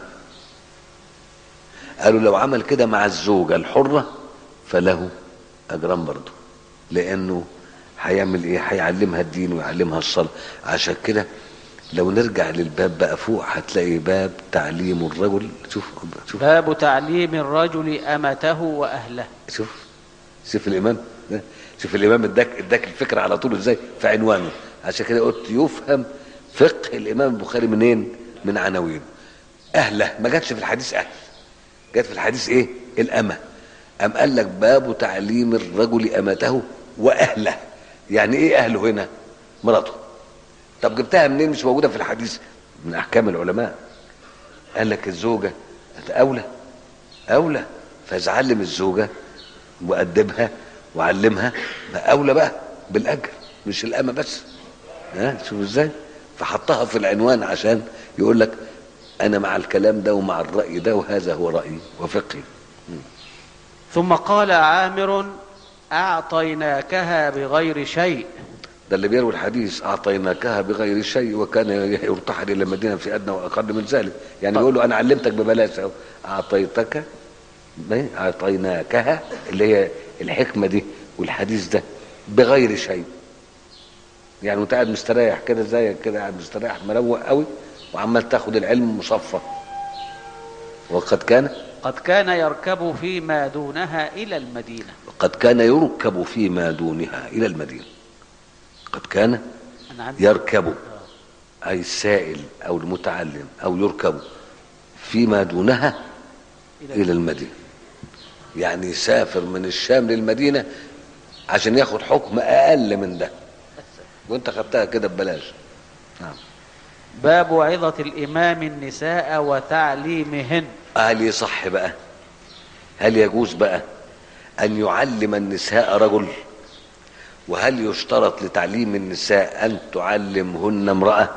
Speaker 2: قالوا لو عمل كده مع الزوجة الحرة فله أجران برضه لأنه هيعمل إيه هيعلمها الدين ويعلمها الصلاة عشان كده لو نرجع للباب بقى فوق هتلاقي باب تعليم الرجل شوف شوف
Speaker 1: باب تعليم الرجل أمته وأهله
Speaker 2: شوف شوف الامام ده. شوف الامام اداك اداك الفكره على طول ازاي في عنوانه عشان كده قلت يفهم فقه الامام البخاري منين من عناوينه اهله ما جاتش في الحديث اهل جت في الحديث ايه الامه ام قال لك باب تعليم الرجل امته واهله يعني ايه اهله هنا مراته طب جبتها منين مش موجوده في الحديث من احكام العلماء قال لك الزوجه اولى اولى فاذا علم الزوجه وأدبها وعلمها بقى أولى بقى بالأجر مش الأمة بس ها شوف ازاي فحطها في العنوان عشان يقول لك أنا مع الكلام ده ومع الرأي ده وهذا هو رأيي وفقهي
Speaker 1: ثم قال عامر أعطيناكها بغير شيء
Speaker 2: ده اللي بيروي الحديث أعطيناكها بغير شيء وكان يرتحل إلى المدينة في أدنى وأقل من ذلك يعني بيقول له أنا علمتك ببلاش أهو أعطيتك ما أعطيناكها اللي هي الحكمة دي والحديث ده بغير شيء يعني وانت قاعد مستريح كده زيك كده قاعد مستريح مروق قوي وعمال تاخد العلم مصفى وقد كان
Speaker 1: قد كان يركب فيما دونها إلى المدينة
Speaker 2: قد كان يركب فيما دونها إلى المدينة قد كان
Speaker 1: أنا عندي
Speaker 2: يركب أي السائل أو المتعلم أو يركب فيما دونها إلى المدينة يعني يسافر من الشام للمدينة عشان ياخد حكم أقل من ده وانت خدتها كده ببلاش نعم
Speaker 1: باب عظة الإمام النساء وتعليمهن
Speaker 2: هل يصح بقى هل يجوز بقى أن يعلم النساء رجل وهل يشترط لتعليم النساء أن تعلمهن امرأة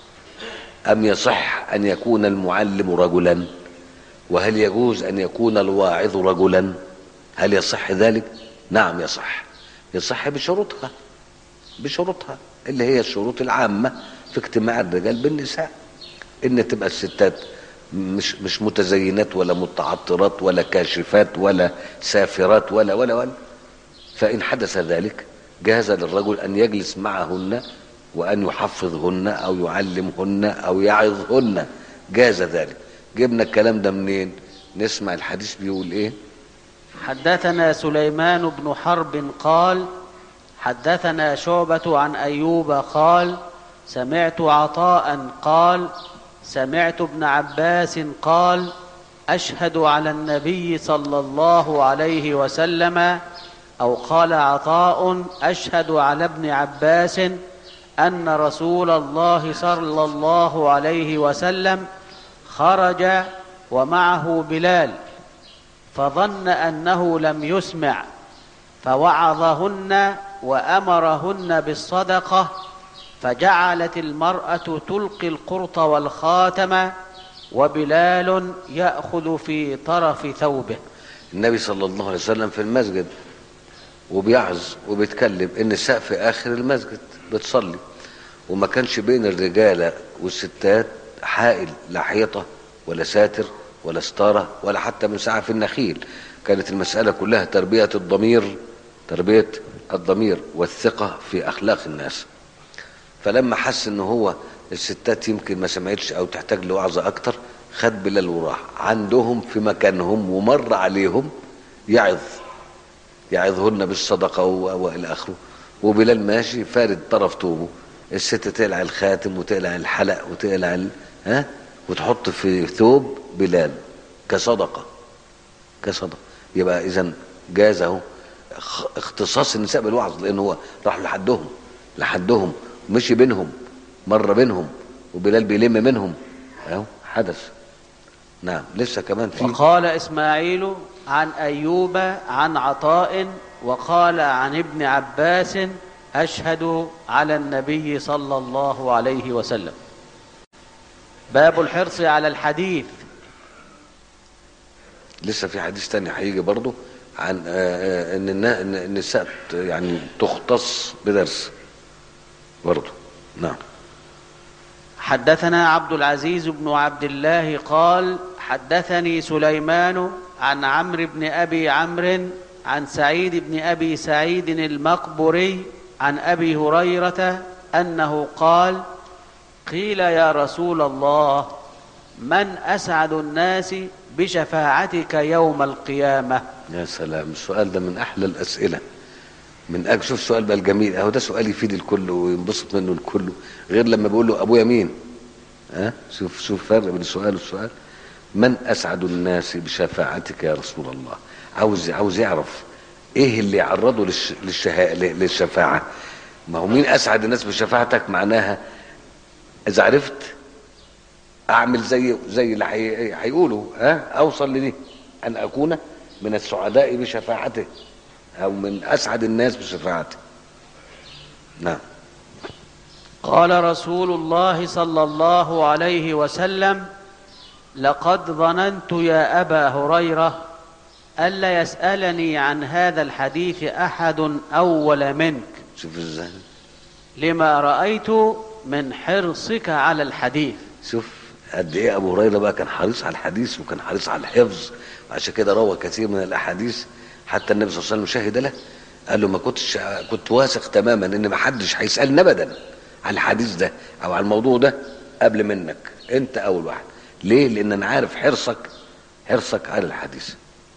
Speaker 2: أم يصح أن يكون المعلم رجلا وهل يجوز أن يكون الواعظ رجلا هل يصح ذلك نعم يصح يصح بشروطها بشروطها اللي هي الشروط العامة في اجتماع الرجال بالنساء ان تبقى الستات مش مش متزينات ولا متعطرات ولا كاشفات ولا سافرات ولا ولا ولا فإن حدث ذلك جاز للرجل أن يجلس معهن وأن يحفظهن أو يعلمهن أو يعظهن جاز ذلك جبنا الكلام ده منين نسمع الحديث بيقول ايه
Speaker 1: حدثنا سليمان بن حرب قال حدثنا شعبة عن أيوب قال سمعت عطاء قال سمعت ابن عباس قال أشهد على النبي صلى الله عليه وسلم أو قال عطاء أشهد على ابن عباس أن رسول الله صلى الله عليه وسلم خرج ومعه بلال فظن أنه لم يسمع فوعظهن وأمرهن بالصدقة فجعلت المرأة تلقي القرط والخاتم وبلال يأخذ في طرف ثوبه
Speaker 2: النبي صلى الله عليه وسلم في المسجد وبيعظ وبيتكلم النساء في اخر المسجد بتصلي وما كانش بين الرجاله والستات حائل لا حيطه ولا ساتر ولا ستاره ولا حتى مساحه في النخيل كانت المساله كلها تربيه الضمير تربيه الضمير والثقه في اخلاق الناس فلما حس ان هو الستات يمكن ما سمعتش او تحتاج لوعظه اكتر خد بلال وراح عندهم في مكانهم ومر عليهم يعظ يعظهن بالصدقه و- والى اخره وبلال ماشي فارد طرف طوبه الست تقلع الخاتم وتقلع الحلق وتقلع ال... ها وتحط في ثوب بلال كصدقه كصدقه يبقى اذا جاز اهو اخ- اختصاص النساء بالوعظ لان هو راح لحدهم لحدهم مشي بينهم مر بينهم وبلال بيلم منهم اهو حدث نعم لسه كمان في
Speaker 1: وقال إسماعيل عن أيوب عن عطاء وقال عن ابن عباس أشهد على النبي صلى الله عليه وسلم باب الحرص على الحديث
Speaker 2: لسه في حديث تاني هيجي برضه عن آه، آه، ان النا- إن النساء ت- يعني تختص بدرس برضه نعم
Speaker 1: حدثنا عبد العزيز بن عبد الله قال حدثني سليمان عن عمرو بن ابي عمرو عن سعيد بن ابي سعيد المقبري عن ابي هريره انه قال قيل يا رسول الله من اسعد الناس بشفاعتك يوم القيامه
Speaker 2: يا سلام السؤال ده من احلى الاسئله من اجل شوف السؤال بقى الجميل اهو ده سؤال يفيد الكل وينبسط منه الكل غير لما بيقول له ابويا مين ها شوف شوف فرق بين السؤال والسؤال من اسعد الناس بشفاعتك يا رسول الله عاوز عاوز يعرف ايه اللي يعرضه للش... للشه... للشفاعه ما هو مين اسعد الناس بشفاعتك معناها اذا عرفت اعمل زي زي اللي هي- هيقولوا ها اوصل لدي ان اكون من السعداء بشفاعته او من اسعد الناس بشفاعته نعم
Speaker 1: قال رسول الله صلى الله عليه وسلم لقد ظننت يا ابا هريره الا يسالني عن هذا الحديث احد اول منك
Speaker 2: شوف ازاي
Speaker 1: لما رايت من حرصك على الحديث
Speaker 2: شوف قد ايه ابو هريره بقى كان حريص على الحديث وكان حريص على الحفظ وعشان كده روى كثير من الاحاديث حتى النبي صلى الله عليه وسلم شهد له قال له ما كنتش كنت واثق تماما ان ما حدش هيسالني ابدا على الحديث ده او على الموضوع ده قبل منك انت اول واحد ليه لان انا عارف حرصك حرصك على الحديث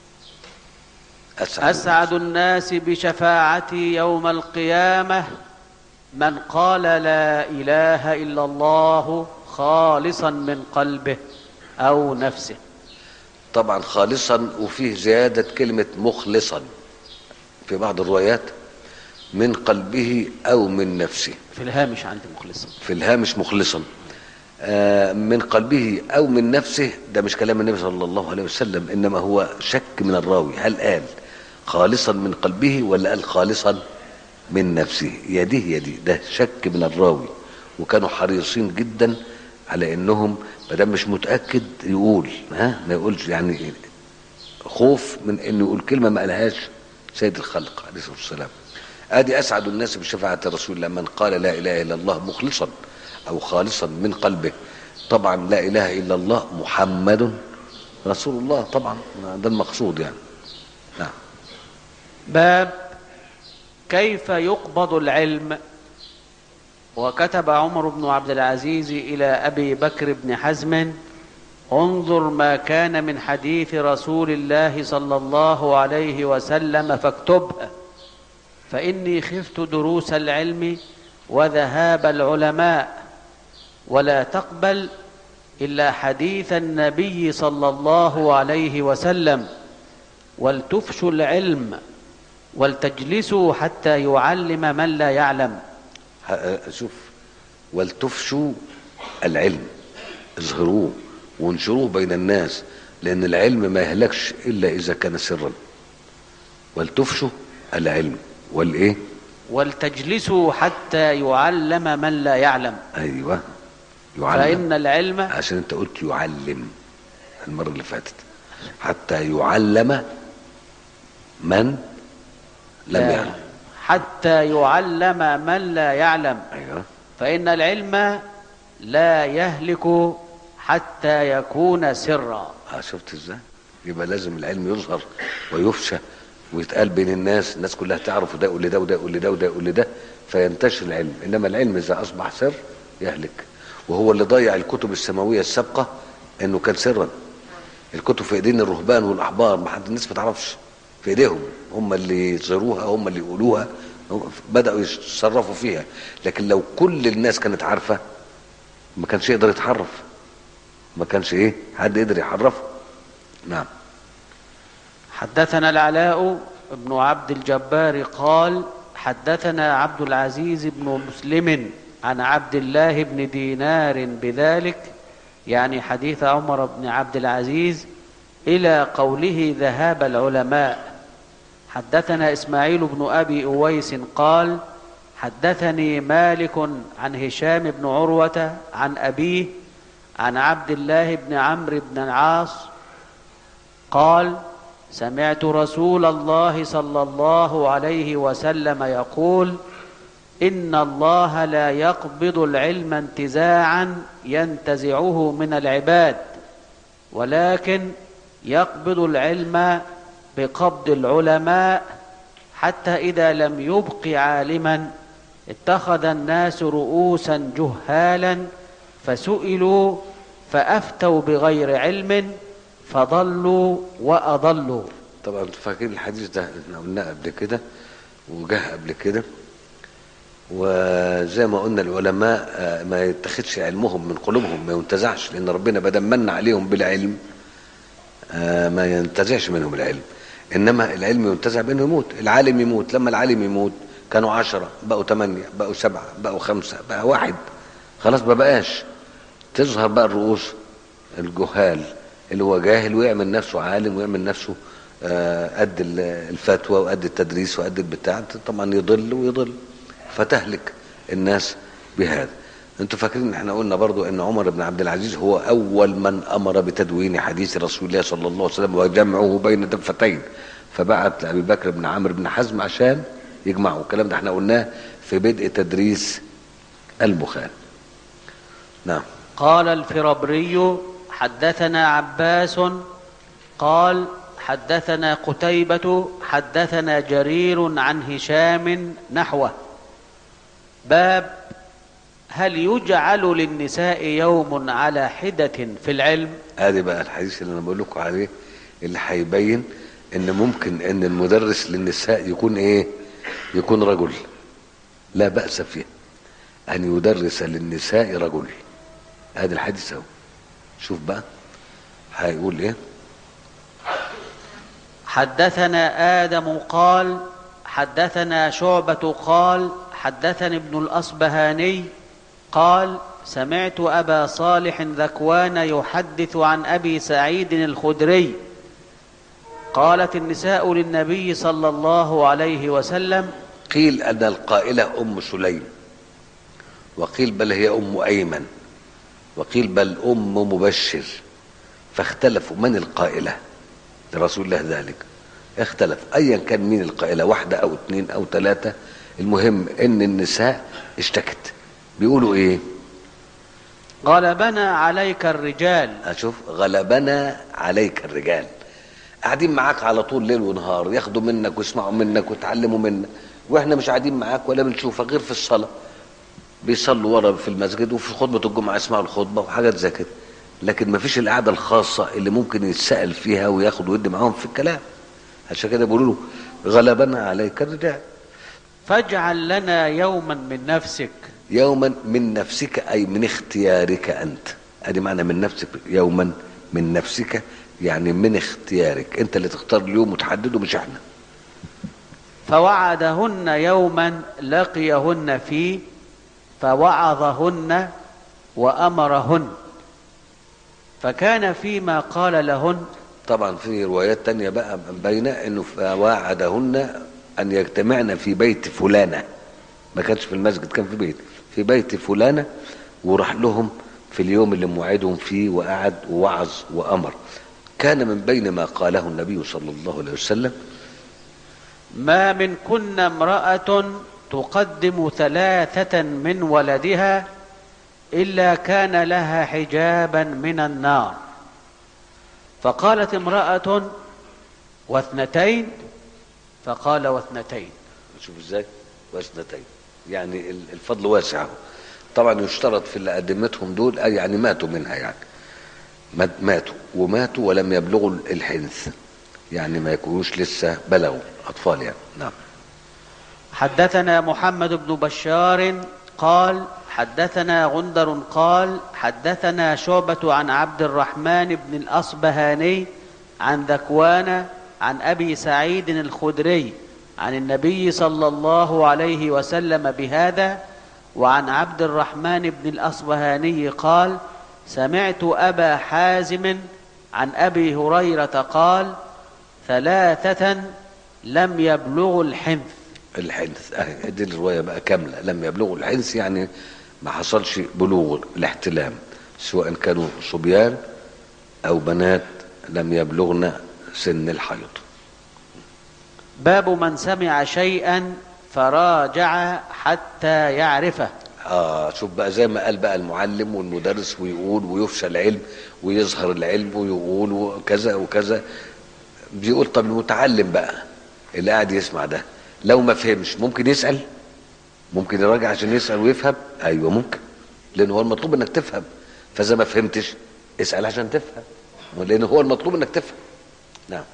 Speaker 2: اسعد,
Speaker 1: اسعد الناس بشفاعتي يوم القيامه من قال لا اله الا الله خالصا من قلبه او نفسه
Speaker 2: طبعا خالصا وفيه زياده كلمه مخلصا في بعض الروايات من قلبه او من نفسه
Speaker 1: في الهامش عندي مخلصا
Speaker 2: في الهامش مخلصا آه، من قلبه او من نفسه ده مش كلام النبي صلى الله عليه وسلم انما هو شك من الراوي هل قال خالصا من قلبه ولا قال خالصا من نفسه يا دي يا دي ده شك من الراوي وكانوا حريصين جدا على انهم ما دام مش متاكد يقول ها ما يقولش يعني خوف من انه يقول كلمه ما قالهاش سيد الخلق عليه الصلاه والسلام ادي اسعد الناس بشفاعه رسول الله من قال لا اله الا الله مخلصا او خالصا من قلبه طبعا لا اله الا الله محمد رسول الله طبعا ده المقصود يعني نعم
Speaker 1: باب كيف يقبض العلم وكتب عمر بن عبد العزيز الى ابي بكر بن حزم انظر ما كان من حديث رسول الله صلى الله عليه وسلم فاكتبه فاني خفت دروس العلم وذهاب العلماء ولا تقبل الا حديث النبي صلى الله عليه وسلم ولتفشوا العلم ولتجلسوا حتى يعلم من لا يعلم
Speaker 2: ه- شوف ولتفشوا العلم اظهروه وانشروه بين الناس لان العلم ما يهلكش الا اذا كان سرا ولتفشوا العلم والايه
Speaker 1: ولتجلسوا حتى يعلم من لا يعلم
Speaker 2: ايوه يعلم
Speaker 1: فإن العلم
Speaker 2: عشان انت قلت يعلم المره اللي فاتت حتى يعلم من لم
Speaker 1: لا
Speaker 2: يعلم
Speaker 1: حتى يعلم من لا يعلم
Speaker 2: ايوه
Speaker 1: فإن العلم لا يهلك حتى يكون سرا
Speaker 2: اه شفت ازاي يبقى لازم العلم يظهر ويفشى ويتقال بين الناس الناس كلها تعرف وده يقول لده وده يقول لده وده يقول لده فينتشر العلم انما العلم اذا اصبح سر يهلك وهو اللي ضيع الكتب السماويه السابقه انه كان سرا الكتب في ايدين الرهبان والاحبار ما حد الناس ما تعرفش في ايديهم هم اللي يظهروها هم اللي يقولوها هم بداوا يتصرفوا فيها لكن لو كل الناس كانت عارفه ما كانش يقدر يتحرف ما كانش ايه حد يقدر يحرفه نعم
Speaker 1: حدثنا العلاء بن عبد الجبار قال حدثنا عبد العزيز بن مسلم عن عبد الله بن دينار بذلك يعني حديث عمر بن عبد العزيز الى قوله ذهاب العلماء حدثنا إسماعيل بن أبي أويس قال حدثني مالك عن هشام بن عروة عن أبيه عن عبد الله بن عمرو بن العاص قال سمعت رسول الله صلى الله عليه وسلم يقول ان الله لا يقبض العلم انتزاعا ينتزعه من العباد ولكن يقبض العلم بقبض العلماء حتى اذا لم يبق عالما اتخذ الناس رؤوسا جهالا فسئلوا فافتوا بغير علم فضلوا واضلوا
Speaker 2: طبعا انتوا فاكرين الحديث ده احنا قلناه قبل كده وجه قبل كده وزي ما قلنا العلماء آه، ما يتخذش علمهم من قلوبهم ما ينتزعش لان ربنا بدل من عليهم بالعلم آه، ما ينتزعش منهم العلم انما العلم ينتزع بانه يموت العالم يموت لما العالم يموت كانوا عشرة بقوا ثمانية بقوا سبعة بقوا خمسة بقى واحد خلاص ما بقاش تظهر بقى الرؤوس الجهال اللي هو جاهل ويعمل نفسه عالم ويعمل نفسه آه، قد ال- الفتوى وقد التدريس وقد البتاع طبعا يضل ويضل فتهلك الناس بهذا انتوا فاكرين ان احنا قلنا برضو ان عمر بن عبد العزيز هو اول من امر بتدوين حديث رسول الله صلى الله عليه وسلم وجمعه بين دفتين فبعت لابي بكر بن عمرو بن حزم عشان يجمعوا الكلام ده احنا قلناه في بدء تدريس البخاري نعم
Speaker 1: قال الفربري حدثنا عباس قال حدثنا قتيبة حدثنا جرير عن هشام نحوه باب هل يجعل للنساء يوم على حدة في العلم
Speaker 2: ادي بقى الحديث اللي انا بقول لكم عليه اللي هيبين ان ممكن ان المدرس للنساء يكون ايه يكون رجل لا بأس فيه ان يدرس للنساء رجل ادي الحديث اهو شوف بقى هيقول ايه
Speaker 1: حدثنا آدم قال حدثنا شعبة قال حدثني ابن الأصبهاني قال سمعت أبا صالح ذكوان يحدث عن أبي سعيد الخدري قالت النساء للنبي صلى الله عليه وسلم
Speaker 2: قيل ان القائلة ام سليم وقيل بل هي ام ايمن وقيل بل ام مبشر فاختلفوا من القائلة لرسول الله ذلك اختلف ايا كان مين القائلة واحدة او اثنين او ثلاثة المهم ان النساء اشتكت بيقولوا ايه
Speaker 1: غلبنا عليك الرجال
Speaker 2: اشوف غلبنا عليك الرجال قاعدين معاك على طول ليل ونهار ياخدوا منك ويسمعوا منك ويتعلموا منك واحنا مش قاعدين معاك ولا بنشوفك غير في الصلاه بيصلوا ورا في المسجد وفي خطبه الجمعه يسمعوا الخطبه وحاجات زي كده لكن ما فيش القعده الخاصه اللي ممكن يتسال فيها وياخد ويدي معاهم في الكلام عشان كده بيقولوا له غلبنا عليك الرجال
Speaker 1: فاجعل لنا يوما من نفسك
Speaker 2: يوما من نفسك اي من اختيارك انت ادي معنى من نفسك يوما من نفسك يعني من اختيارك انت اللي تختار اليوم وتحدده مش احنا
Speaker 1: فوعدهن يوما لقيهن فيه فوعظهن وامرهن فكان فيما قال لهن
Speaker 2: طبعا في روايات تانية بقى باينة انه فواعدهن ان يجتمعن في بيت فلانة ما كانش في المسجد كان في بيت في بيت فلانة وراح لهم في اليوم اللي موعدهم فيه وقعد ووعظ وامر كان من بين ما قاله النبي صلى الله عليه وسلم
Speaker 1: ما منكن امرأة تقدم ثلاثة من ولدها إلا كان لها حجابا من النار فقالت امرأة واثنتين فقال واثنتين
Speaker 2: شوف ازاي واثنتين يعني ال- الفضل واسع اهو. طبعا يشترط في اللي قدمتهم دول آه يعني ماتوا منها يعني مات- ماتوا وماتوا ولم يبلغوا الحنث يعني ما يكونوش لسه بلغوا اطفال يعني نعم
Speaker 1: حدثنا محمد بن بشار قال حدثنا غندر قال حدثنا شعبة عن عبد الرحمن بن الأصبهاني عن ذكوان عن أبي سعيد الخدري عن النبي صلى الله عليه وسلم بهذا وعن عبد الرحمن بن الأصبهاني قال سمعت أبا حازم عن أبي هريرة قال ثلاثة لم يبلغوا الحنث
Speaker 2: الحنث اهي دي الروايه بقى كامله لم يبلغوا الحنث يعني ما حصلش بلوغ الاحتلام سواء كانوا صبيان او بنات لم يبلغن سن الحيض
Speaker 1: باب من سمع شيئا فراجع حتى يعرفه
Speaker 2: اه شوف بقى زي ما قال بقى المعلم والمدرس ويقول ويفشى العلم ويظهر العلم ويقول وكذا وكذا بيقول طب المتعلم بقى اللي قاعد يسمع ده لو ما فهمش ممكن يسأل ممكن يراجع عشان يسأل ويفهم ايوه ممكن لان هو المطلوب انك تفهم فاذا ما فهمتش اسأل عشان تفهم لان هو المطلوب انك تفهم نعم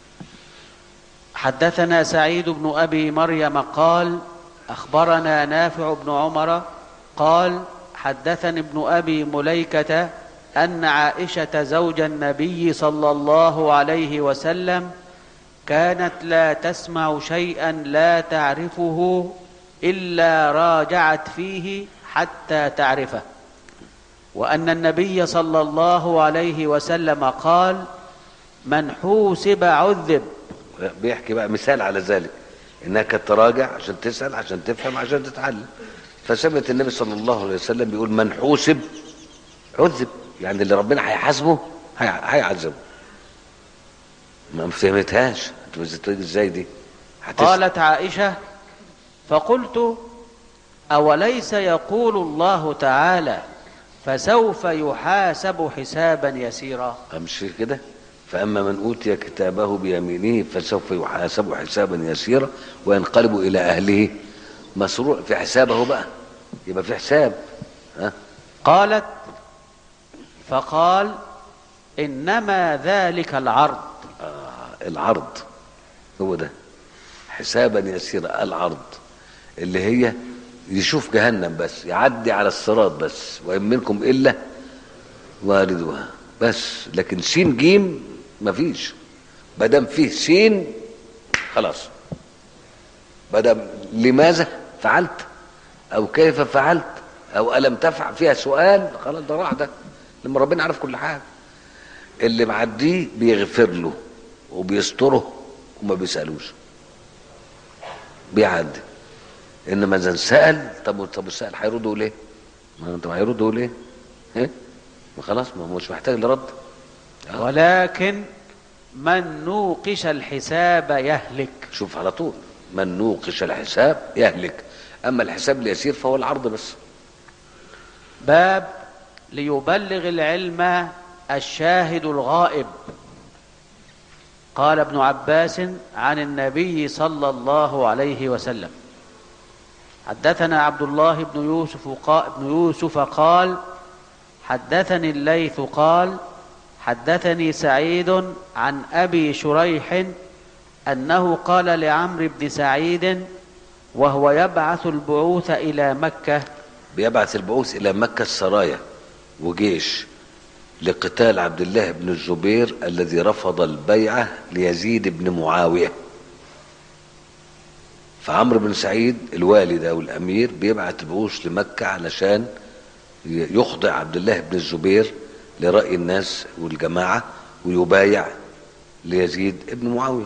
Speaker 1: حدثنا سعيد بن ابي مريم قال اخبرنا نافع بن عمر قال حدثني ابن ابي مليكه ان عائشه زوج النبي صلى الله عليه وسلم كانت لا تسمع شيئا لا تعرفه الا راجعت فيه حتى تعرفه وان النبي صلى الله عليه وسلم قال من حوسب عذب
Speaker 2: بيحكي بقى مثال على ذلك انها كانت تراجع عشان تسال عشان تفهم عشان تتعلم فسمعت النبي صلى الله عليه وسلم بيقول من حوسب عذب يعني اللي ربنا هيحاسبه هي- هيعذبه ما فهمتهاش انت بتقول ازاي دي هتسأل.
Speaker 1: قالت عائشه فقلت اوليس يقول الله تعالى فسوف يحاسب حسابا يسيرا
Speaker 2: امشي كده فاما من اوتي كتابه بيمينه فسوف يحاسب حسابا يسيرا وينقلب الى اهله مسرور في حسابه بقى يبقى في حساب ها
Speaker 1: قالت فقال انما ذلك العرض
Speaker 2: آه العرض هو ده حسابا يسيرا العرض اللي هي يشوف جهنم بس يعدي على الصراط بس وان منكم الا واردها بس لكن سين جيم مفيش ما دام فيه سين خلاص ما دام لماذا فعلت او كيف فعلت او الم تفعل فيها سؤال خلاص ده راح ده لما ربنا عارف كل حاجه اللي معديه بيغفر له وبيستره وما بيسالوش بيعدي انما اذا سال طب طب السائل هيردوا ليه؟ ما انت هيردوا ليه؟ ايه؟ ما خلاص ما هو مش محتاج لرد آه.
Speaker 1: ولكن من نوقش الحساب يهلك
Speaker 2: شوف على طول من نوقش الحساب يهلك اما الحساب اليسير فهو العرض بس
Speaker 1: باب ليبلغ العلم الشاهد الغائب قال ابن عباس عن النبي صلى الله عليه وسلم حدثنا عبد الله بن يوسف قال, بن يوسف قال حدثني الليث قال حدثني سعيد عن ابي شريح انه قال لعمرو بن سعيد وهو يبعث البعوث الى مكه
Speaker 2: بيبعث البعوث الى مكه السرايا وجيش لقتال عبد الله بن الزبير الذي رفض البيعه ليزيد بن معاويه فعمرو بن سعيد الوالي ده والامير بيبعت بعوث لمكه علشان يخضع عبد الله بن الزبير لراي الناس والجماعه ويبايع ليزيد بن معاويه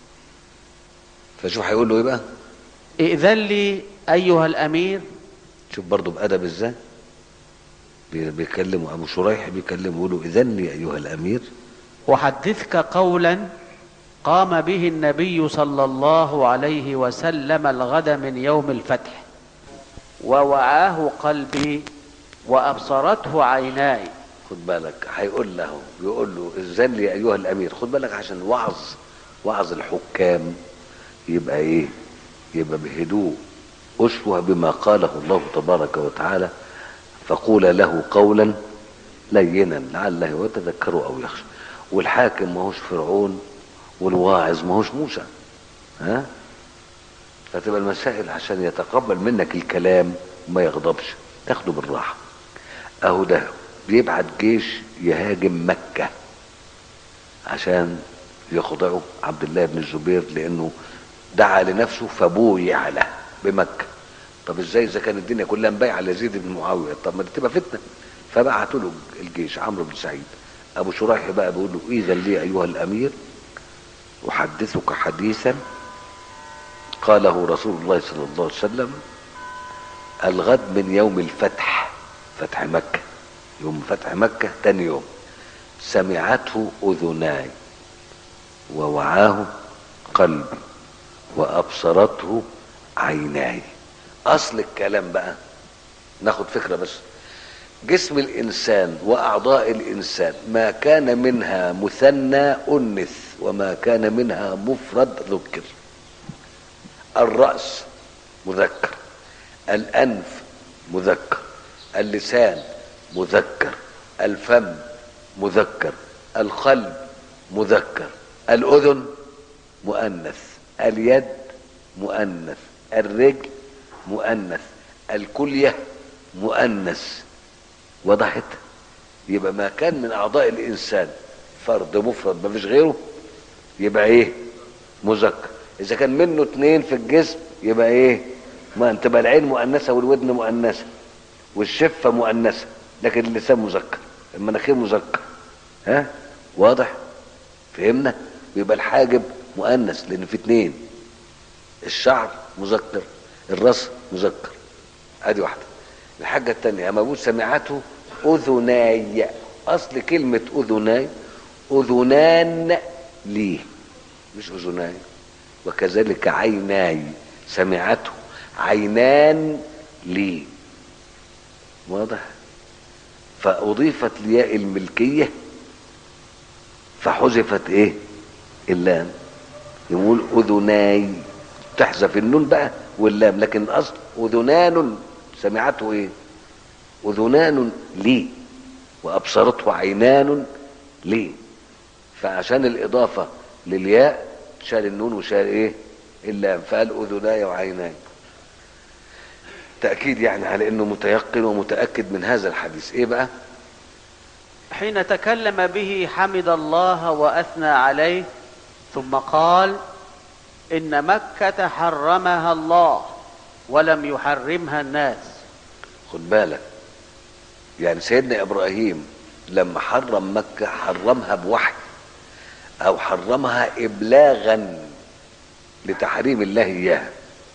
Speaker 2: فشوف هيقول له ايه بقى
Speaker 1: ائذن لي ايها الامير
Speaker 2: شوف برضه بأدب ازاي بي- بيكلموا ابو شريح بيكلمه يقول له اذن لي ايها الامير
Speaker 1: احدثك قولا قام به النبي صلى الله عليه وسلم الغد من يوم الفتح ووعاه قلبي وابصرته عيناي
Speaker 2: خد بالك هيقول له بيقول له اذن لي ايها الامير خد بالك عشان وعظ وعظ الحكام يبقى ايه يبقى بهدوء اشبه بما قاله الله تبارك وتعالى فقول له قولا لينا لعله يتذكر او يخشى والحاكم ماهوش فرعون والواعظ ماهوش موسى ها فتبقى المسائل عشان يتقبل منك الكلام وما يغضبش تاخده بالراحه اهو ده بيبعت جيش يهاجم مكه عشان يخضعه عبد الله بن الزبير لانه دعا لنفسه فبويع له بمكه طب ازاي اذا كانت الدنيا كلها مبايعه ليزيد بن معاويه طب ما دي تبقى فتنه فبعتوا له الجيش عمرو بن سعيد ابو شريح بقى بيقول له اذا لي ايها الامير احدثك حديثا قاله رسول الله صلى الله عليه وسلم الغد من يوم الفتح فتح مكة يوم فتح مكة تاني يوم سمعته أذناي ووعاه قلبي وأبصرته عيناي أصل الكلام بقى ناخد فكرة بس جسم الإنسان وأعضاء الإنسان ما كان منها مثنى أنث وما كان منها مفرد ذكر الرأس مذكر الأنف مذكر اللسان مذكر الفم مذكر القلب مذكر الأذن مؤنث اليد مؤنث الرجل مؤنث الكلية مؤنث وضحت يبقى ما كان من أعضاء الإنسان فرد مفرد ما فيش غيره يبقى إيه مذكر إذا كان منه اتنين في الجسم يبقى إيه ما تبقى العين مؤنثة والودن مؤنثة والشفة مؤنثة لكن اللسان مذكر المناخير مذكر ها واضح فهمنا يبقى الحاجب مؤنث لان في اتنين الشعر مذكر الراس مذكر ادي واحده الحاجه الثانيه اما بقول سمعته اذناي اصل كلمه اذناي اذنان لي مش اذناي وكذلك عيناي سمعته عينان لي واضح فأضيفت لياء الملكية فحذفت ايه اللام يقول أذناي تحذف النون بقى واللام لكن الأصل أذنان سمعته ايه أذنان لي وأبصرته عينان لي فعشان الإضافة للياء شال النون وشال ايه اللام فقال أذناي وعيناي تأكيد يعني على انه متيقن ومتأكد من هذا الحديث ايه بقى
Speaker 1: حين تكلم به حمد الله واثنى عليه ثم قال ان مكه حرمها الله ولم يحرمها الناس
Speaker 2: خد بالك يعني سيدنا ابراهيم لما حرم مكة حرمها بوحي او حرمها ابلاغا لتحريم الله اياها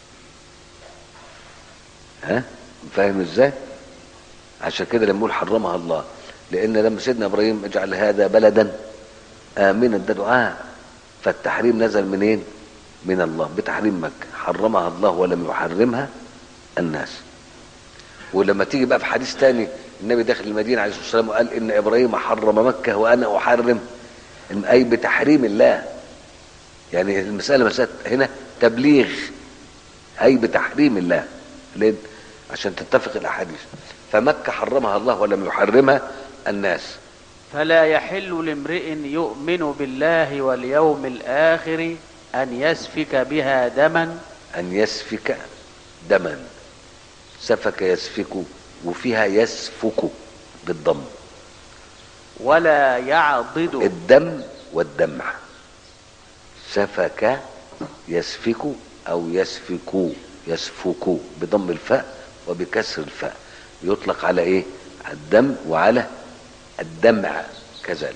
Speaker 2: ها فاهم ازاي عشان كده لما يقول حرمها الله لان لما سيدنا ابراهيم اجعل هذا بلدا امنا ده دعاء فالتحريم نزل منين من الله بتحريم مكه حرمها الله ولم يحرمها الناس ولما تيجي بقى في حديث تاني النبي داخل المدينه عليه الصلاه والسلام وقال ان ابراهيم حرم مكه وانا احرم اي بتحريم الله يعني المساله مساله هنا تبليغ اي بتحريم الله ليه؟ عشان تتفق الاحاديث فمكه حرمها الله ولم يحرمها الناس
Speaker 1: فلا يحل لامرئ يؤمن بالله واليوم الاخر ان يسفك بها دما
Speaker 2: ان يسفك دما سفك يسفك وفيها يسفك بالضم
Speaker 1: ولا يعضد
Speaker 2: الدم والدمع سفك يسفك او يسفك يسفك بضم الفاء وبكسر الفاء يطلق على ايه على الدم وعلى الدمع كذلك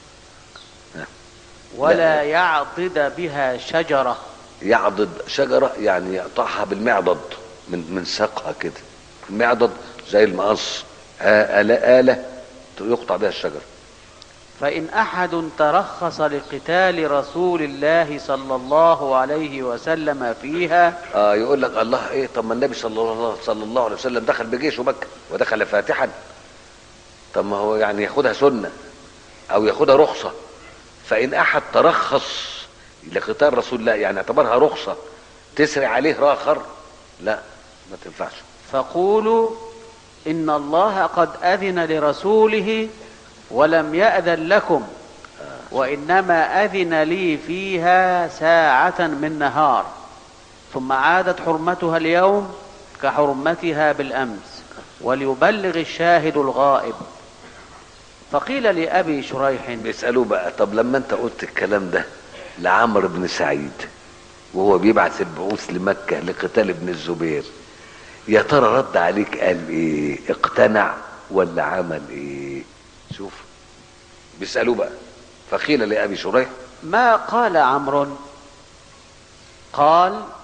Speaker 1: ولا يعضد بها شجرة
Speaker 2: يعضد شجرة يعني يقطعها بالمعضد من من ساقها كده المعضد زي المقص آلة آلة يقطع بها الشجرة
Speaker 1: فإن أحد ترخص لقتال رسول الله صلى الله عليه وسلم فيها
Speaker 2: اه يقول لك الله ايه طب ما النبي صلى الله صلى الله عليه وسلم دخل بجيشه مكة ودخل فاتحا طب ما هو يعني ياخدها سنة او ياخدها رخصة فإن أحد ترخص لقتال رسول الله يعني اعتبرها رخصة تسري عليه راخر لا ما تنفعش
Speaker 1: فقولوا إن الله قد أذن لرسوله ولم يأذن لكم وإنما أذن لي فيها ساعة من نهار ثم عادت حرمتها اليوم كحرمتها بالأمس وليبلغ الشاهد الغائب فقيل لأبي شريح
Speaker 2: بيسألوه بقى طب لما انت قلت الكلام ده لعمرو بن سعيد وهو بيبعث البعوث لمكة لقتال ابن الزبير يا ترى رد عليك قال ايه اقتنع ولا عمل ايه شوف بيسألوه بقى فقيل لأبي شريح
Speaker 1: ما قال عمرو قال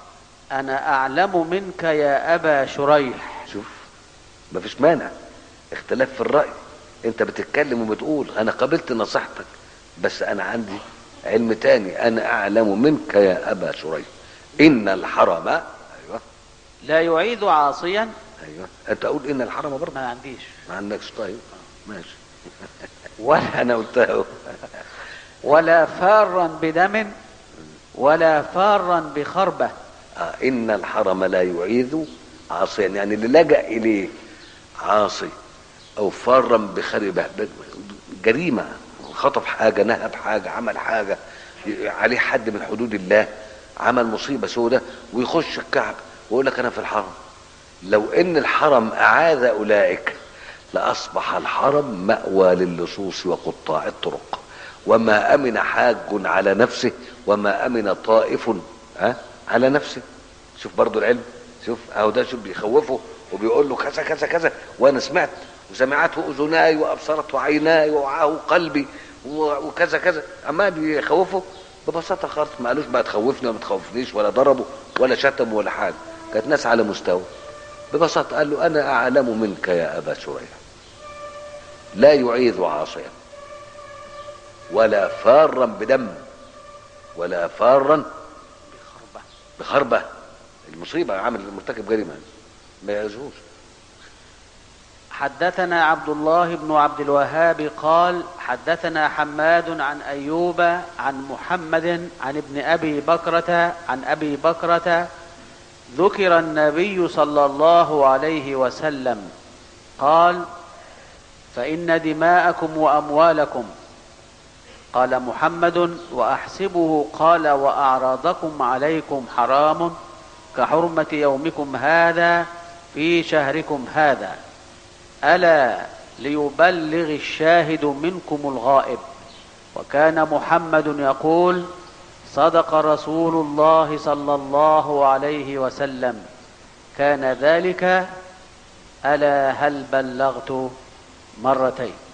Speaker 1: أنا أعلم منك يا أبا شريح
Speaker 2: شوف مفيش مانع اختلاف في الرأي انت بتتكلم وبتقول انا قبلت نصيحتك بس انا عندي علم تاني انا اعلم منك يا ابا شريح ان الحرم ايوه
Speaker 1: لا يعيد عاصيا
Speaker 2: ايوه انت اقول ان الحرم برضه
Speaker 1: ما عنديش
Speaker 2: ما عندكش طيب ماشي
Speaker 1: ولا,
Speaker 2: انا قلتها اهو.
Speaker 1: ولا فارا بدم ولا فارا بخربة
Speaker 2: آه، ان الحرم لا يعيذ عاصيا يعني اللي لجأ اليه عاصي او فارا بخربه ب- جريمه خطف حاجه نهب حاجه عمل حاجه ي- عليه حد من حدود الله عمل مصيبه سودة ويخش الكعب ويقول لك انا في الحرم لو ان الحرم اعاذ اولئك لاصبح الحرم ماوى للصوص وقطاع الطرق وما امن حاج على نفسه وما امن طائف ها على نفسه شوف برضو العلم شوف اهو ده شوف بيخوفه وبيقول له كذا كذا كذا وانا سمعت وسمعته اذناي وابصرته عيناي ووعاه قلبي و- وكذا كذا عمال يخوفه ببساطه خالص ما قالوش بقى تخوفني ولا ما تخوفنيش ولا ضربه ولا شتم ولا حاجه كانت ناس على مستوى ببساطه قال له انا اعلم منك يا ابا شريح لا يعيذ عاصيا ولا فارا بدم ولا فارا
Speaker 1: بخربة
Speaker 2: بخربة المصيبة عامل مرتكب جريمة ما يعزوش
Speaker 1: حدثنا عبد الله بن عبد الوهاب قال حدثنا حماد عن أيوب عن محمد عن ابن أبي بكرة عن أبي بكرة ذكر النبي صلى الله عليه وسلم قال فإن دماءكم وأموالكم قال محمد وأحسبه قال وأعراضكم عليكم حرام كحرمة يومكم هذا في شهركم هذا ألا ليبلغ الشاهد منكم الغائب وكان محمد يقول صدق رسول الله صلى الله عليه وسلم كان ذلك ألا هل بلغت مرتين